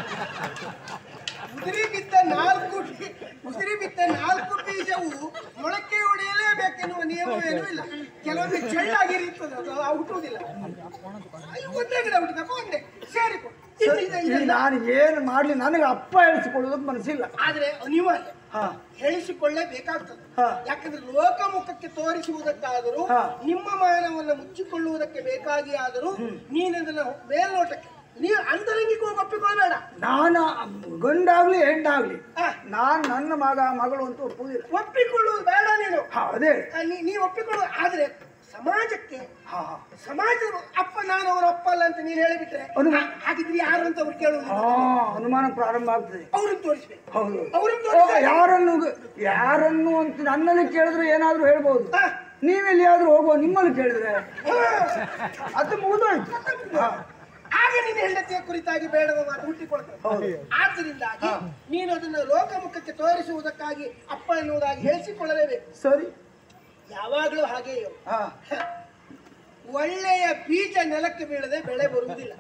ಉಸಿರಿ ಬಿದ್ದ ನಾಲ್ಕು ಬೀ- ಉಸಿರಿ ಬಿದ್ದ ನಾಲ್ಕು ಬೀಜವು ಮೊಳಕೆ ಹೊಡೆಯಲೇಬೇಕೆನ್ನುವ ನಿಯಮವೇನೂ ಇಲ್ಲ ಕೆಲವೊಮ್ಮೆ ಚೆಳ್ಳಾಗಿರುತ್ತದೆ ಅದು ಹುಟ್ಟುವುದಿಲ್ಲ ಅಯ್ಯೋ, ಒಂದೇ ಗಿಡ ಹುಟ್ಟಿದಪ್ಪ ಒಂದೇ ಸೇರಿಕೊ ಇದು- ಇದು- ಈಗ ಇದೆಲ್ಲ. ನಾನು ಏನು ಮಾಡ್ಲಿ ನನಗೆ ಅಪ್ಪ ಹೇಳಿಸಿಕೊಳ್ಳೋದಕ್ಕೆ ಮನಸ್ಸಿಲ್ಲ ಆದ್ರೆ ಅನಿವಾರ್ಯ ಹಾ ಹೇಳಿಸಿಕೊಳ್ಳೇಬೇಕಾಗ್ತದೆ ಹಾ. ಯಾಕಂದ್ರೆ ಲೋಕಮುಖಕ್ಕೆ ತೋರಿಸುವುದಕ್ಕಾದರೂ ಹಾ. ನಿಮ್ಮ ಮಾನವನ್ನು ಮುಚ್ಚಿಕೊಳ್ಳುವುದಕ್ಕೆ ಬೇಕಾಗಿ ಆದರೂ ನೀನದನ್ನ ಮೇಲ್ನೋಟಕ್ಕೆ ನೀವು ಅಂತರಂಗಿಗೆ ಹೋಗಿ ಒಪ್ಪಿಕೊಳ್ಬೇಡ ನಾನು ಗಂಡಾಗ್ಲಿ ಹೆಣ್ಣಾಗ್ಲಿ ಹಾ. ನಾನು ನನ್ನ ಮಗ ಮಗಳು ಅಂತ ಒಪ್ಪುವುದಿಲ್ಲ ಒಪ್ಪಿಕೊಳ್ಳುವುದು ಬೇಡ ನೀನು ಹಾ ಅದೇ ಆ, ನೀ- ನೀವು ಒಪ್ಪಿಕೊಳ್ಳು ಆದ್ರೆ ಸಮಾಜಕ್ಕೆ ಹಾ ಹಾ ಸಮಾಜದ ಅಪ್ಪ ನಾನು ಅವರ ಅಪ್ಪ ಅಲ್ಲ ಅಂತ ನೀನು ಹೇಳಿಬಿಟ್ರೆ ಅನುಮ- ಹಾ- ಹಾಗಿದ್ರೆ ಯಾರು ಅಂತ ಅವ್ರು ಕೇಳುವುದು ಹಾ ಅನುಮಾನ ಪ್ರಾರಂಭ ಆಗ್ತದೆ ಅವ್ರನ್ನ ತೋರಿಸ್ಬೇಕು ಹೌದು ಅವ್ರನ್ನ ಓ, ತೋರಿಸ್ಬೇಕು ಯಾರನ್ನು ಯಾರನ್ನು ಅಂತ ನನ್ನಲ್ಲಿ ಕೇಳಿದ್ರೆ ಏನಾದ್ರೂ ಹೇಳ್ಬೋದು ಹಾ. ನೀವೆಲ್ಲಿಯಾದ್ರೂ ಹೋಗುವ ನಿಮ್ಮಲ್ಲಿ ಕೇಳಿದ್ರೆ ಅದು ಮುಗಿದೋಯ್ತು ಹಾ ಆಗ ನಿನ್ನ ಹೆಂಡತಿಯ ಕುರಿತಾಗಿ ಬೇಡದ ಮಾತು ಹುಟ್ಟಿಕೊಳ್ತದೆ ಆದ್ದರಿಂದಾಗಿ ನೀನು ಅದನ್ನು ಲೋಕಮುಖಕ್ಕೆ ತೋರಿಸುವುದಕ್ಕಾಗಿ ಅಪ್ಪ ಎನ್ನುವುದಾಗಿ ಹೇಳಿಸಿಕೊಳ್ಳಲೇಬೇಕು ಸರಿ ಯಾವಾಗಲೂ ಹಾಗೆಯೋ ಹಾ ಒಳ್ಳೆಯ ಬೀಜ ನೆಲಕ್ಕೆ ಬೀಳದೆ ಬೆಳೆ ಬರುವುದಿಲ್ಲ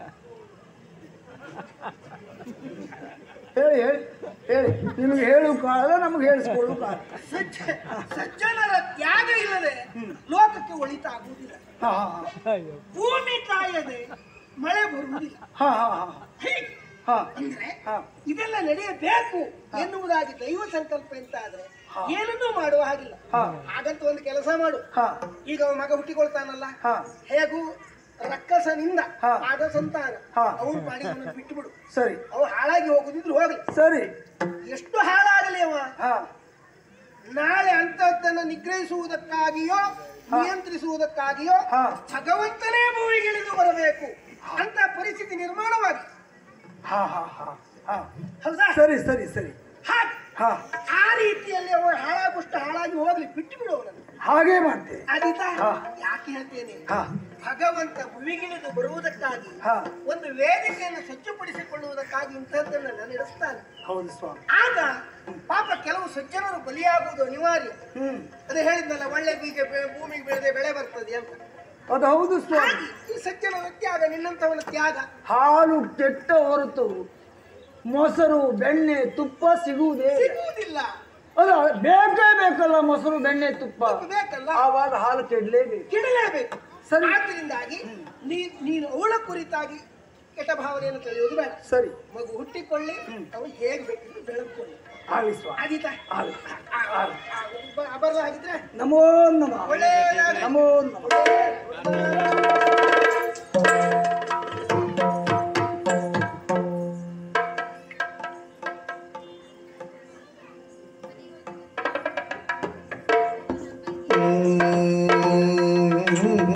ಹೇಳಿ ಹೇಳಿ ಹೇಳಿ ನಿಮಗೆ ಹೇಳು ಕಾಲ ನಮಗೆ ಹೇಳಿಸ್ಕೊಳ್ಳು ಕಾಲ ಸಜ್ಜ ಸಜ್ಜನರ ತ್ಯಾಗ ಇಲ್ಲದೆ ಲೋಕಕ್ಕೆ ಒಳಿತಾಗುವುದಿಲ್ಲ ಹಾ ಹಾ ಭೂಮಿ ಕಾಯದೆ ಮಳೆ ಬರುವುದಿಲ್ಲ ಹಾ ಹಾ ಹಾ ಹೀಗೆ ಹಾ ಅಂದ್ರೆ ಹಾ ಇದೆಲ್ಲ ನಡೆಯಬೇಕು ಎನ್ನುವುದಾಗಿ ದೈವ ಸಂಕಲ್ಪ ಅಂತ ಆದ್ರೆ ಏನನ್ನೂ ಮಾಡುವ ಹಾಗಿಲ್ಲ ಹಾ. ಹಾಗಂತ ಒಂದು ಕೆಲಸ ಮಾಡು ಹಾ ಈಗ ಅವ ಮಗ ಹುಟ್ಟಿಕೊಳ್ತಾನಲ್ಲ ಹಾ ಹೇಗೂ ರಕ್ಕಸನಿಂದ ಹಾ. ಆದ ಸಂತಾನ ಹಾ. ಅವನು ಪಾಡಿ ಅವನು ಬಿಟ್ಟು ಬಿಡು ಸರಿ ಅವ ಹಾಳಾಗಿ ಹೋಗುದಿದ್ರು ಹೋಗ್ಲಿ ಸರಿ ಎಷ್ಟು ಹಾಳಾಗಲಿ ಅವ ಹಾ ನಾಳೆ ಅಂತದ್ದನ್ನ ನಿಗ್ರಹಿಸುವುದಕ್ಕಾಗಿಯೋ ನಿಯಂತ್ರಿಸುವುದಕ್ಕಾಗಿಯೋ ಹಾ. ಭಗವಂತನೇ ಭೂಮಿಗಿಳಿದು ಬರಬೇಕು ಅಂತ ಪರಿಸ್ಥಿತಿ ನಿರ್ಮಾಣವಾಗಿ ಹಾ ಹಾ ಹಾ ಹಾ ಹೌದಾ ಸರಿ ಸರಿ ಸರಿ ಹಾಗೆ ಹಾ ಆ ರೀತಿಯಲ್ಲಿ ಅವ ಹಾಳಾಗುಷ್ಟು ಹಾಳಾಗಿ ಹೋಗ್ಲಿ ಬಿಟ್ಟು ಬಿಡು ಅವನನ್ನು ಹಾಗೇ ಮಾಡ್ತೇವೆ ಆದೀತಾ ಹಾ. ಯಾಕೆ ಹೇಳ್ತೇನೆ ಹಾ ಭಗವಂತ ಭುವಿಗಿಳಿದು ಬರುವುದಕ್ಕಾಗಿ ಹಾ. ಒಂದು ವೇದಿಕೆಯನ್ನು ಸಜ್ಜುಪಡಿಸಿಕೊಳ್ಳುವುದಕ್ಕಾಗಿ ಇಂಥದ್ದನ್ನ ನಡೆಸ್ತಾನೆ ಹೌದು ಸ್ವಾಮಿ ಆಗ ಪಾಪ ಕೆಲವು ಸಜ್ಜನರು ಬಲಿಯಾಗುವುದು ಅನಿವಾರ್ಯ ಹ್ಮ್ ಅದೇ ಹೇಳಿದ್ನಲ್ಲ ಒಳ್ಳೆ ಬೀಜ ಬೆ- ಭೂಮಿಗೆ ಬೆಳೆದೆ ಬೆಳೆ ಬರ್ತದೆ ಅಂತ ಅದು ಹೌದು ಸ್ವಾಮಿ ಹಾಗೆ ಈ ಸಜ್ಜನರ ತ್ಯಾಗ ನಿನ್ನಂತವನ ತ್ಯಾಗ ಹಾಲು ಕೆಟ್ಟ ಹೊರತು ಮೊಸರು ಬೆಣ್ಣೆ ತುಪ್ಪ ಸಿಗುವುದೇ ಇಲ್ಲ. ಸಿಗುವುದಿಲ್ಲ ಅದು ಬೇಕೇ ಬೇಕಲ್ಲ ಮೊಸರು ಬೆಣ್ಣೆ ತುಪ್ಪ ಬೇಕಲ್ಲ ಆವಾಗ ಹಾಲು ಕೆಡ್ಲೇಬೇಕು ಕೆಡಲೇಬೇಕು ಸರಿ. ಆದ್ರಿಂದಾಗಿ ನೀ ನೀನು ಅವಳ ಕುರಿತಾಗಿ ಕೆಟ್ಟ ಭಾವನೆಯನ್ನು ತಿಳಿಯುವುದು ಬೇಡ ಸರಿ ಮಗು ಹುಟ್ಟಿಕೊಳ್ಳಿ ಅವನು ಹೇಗೆ ಬೇಕಿದ್ರು ಬೆಳೆದುಕೊಳ್ಳಿ ಆಗಲಿ ಸ್ವಾಮಿ ಆದೀತಾ ಆಗಲಿ ಬರಲ್ಲ ಹಾಗಿದ್ರೆ ನಮೋ ನಮ ಒಳ್ಳೆಯದಾಗಲಿ. ನಮೋ ನಮ Mm-hmm.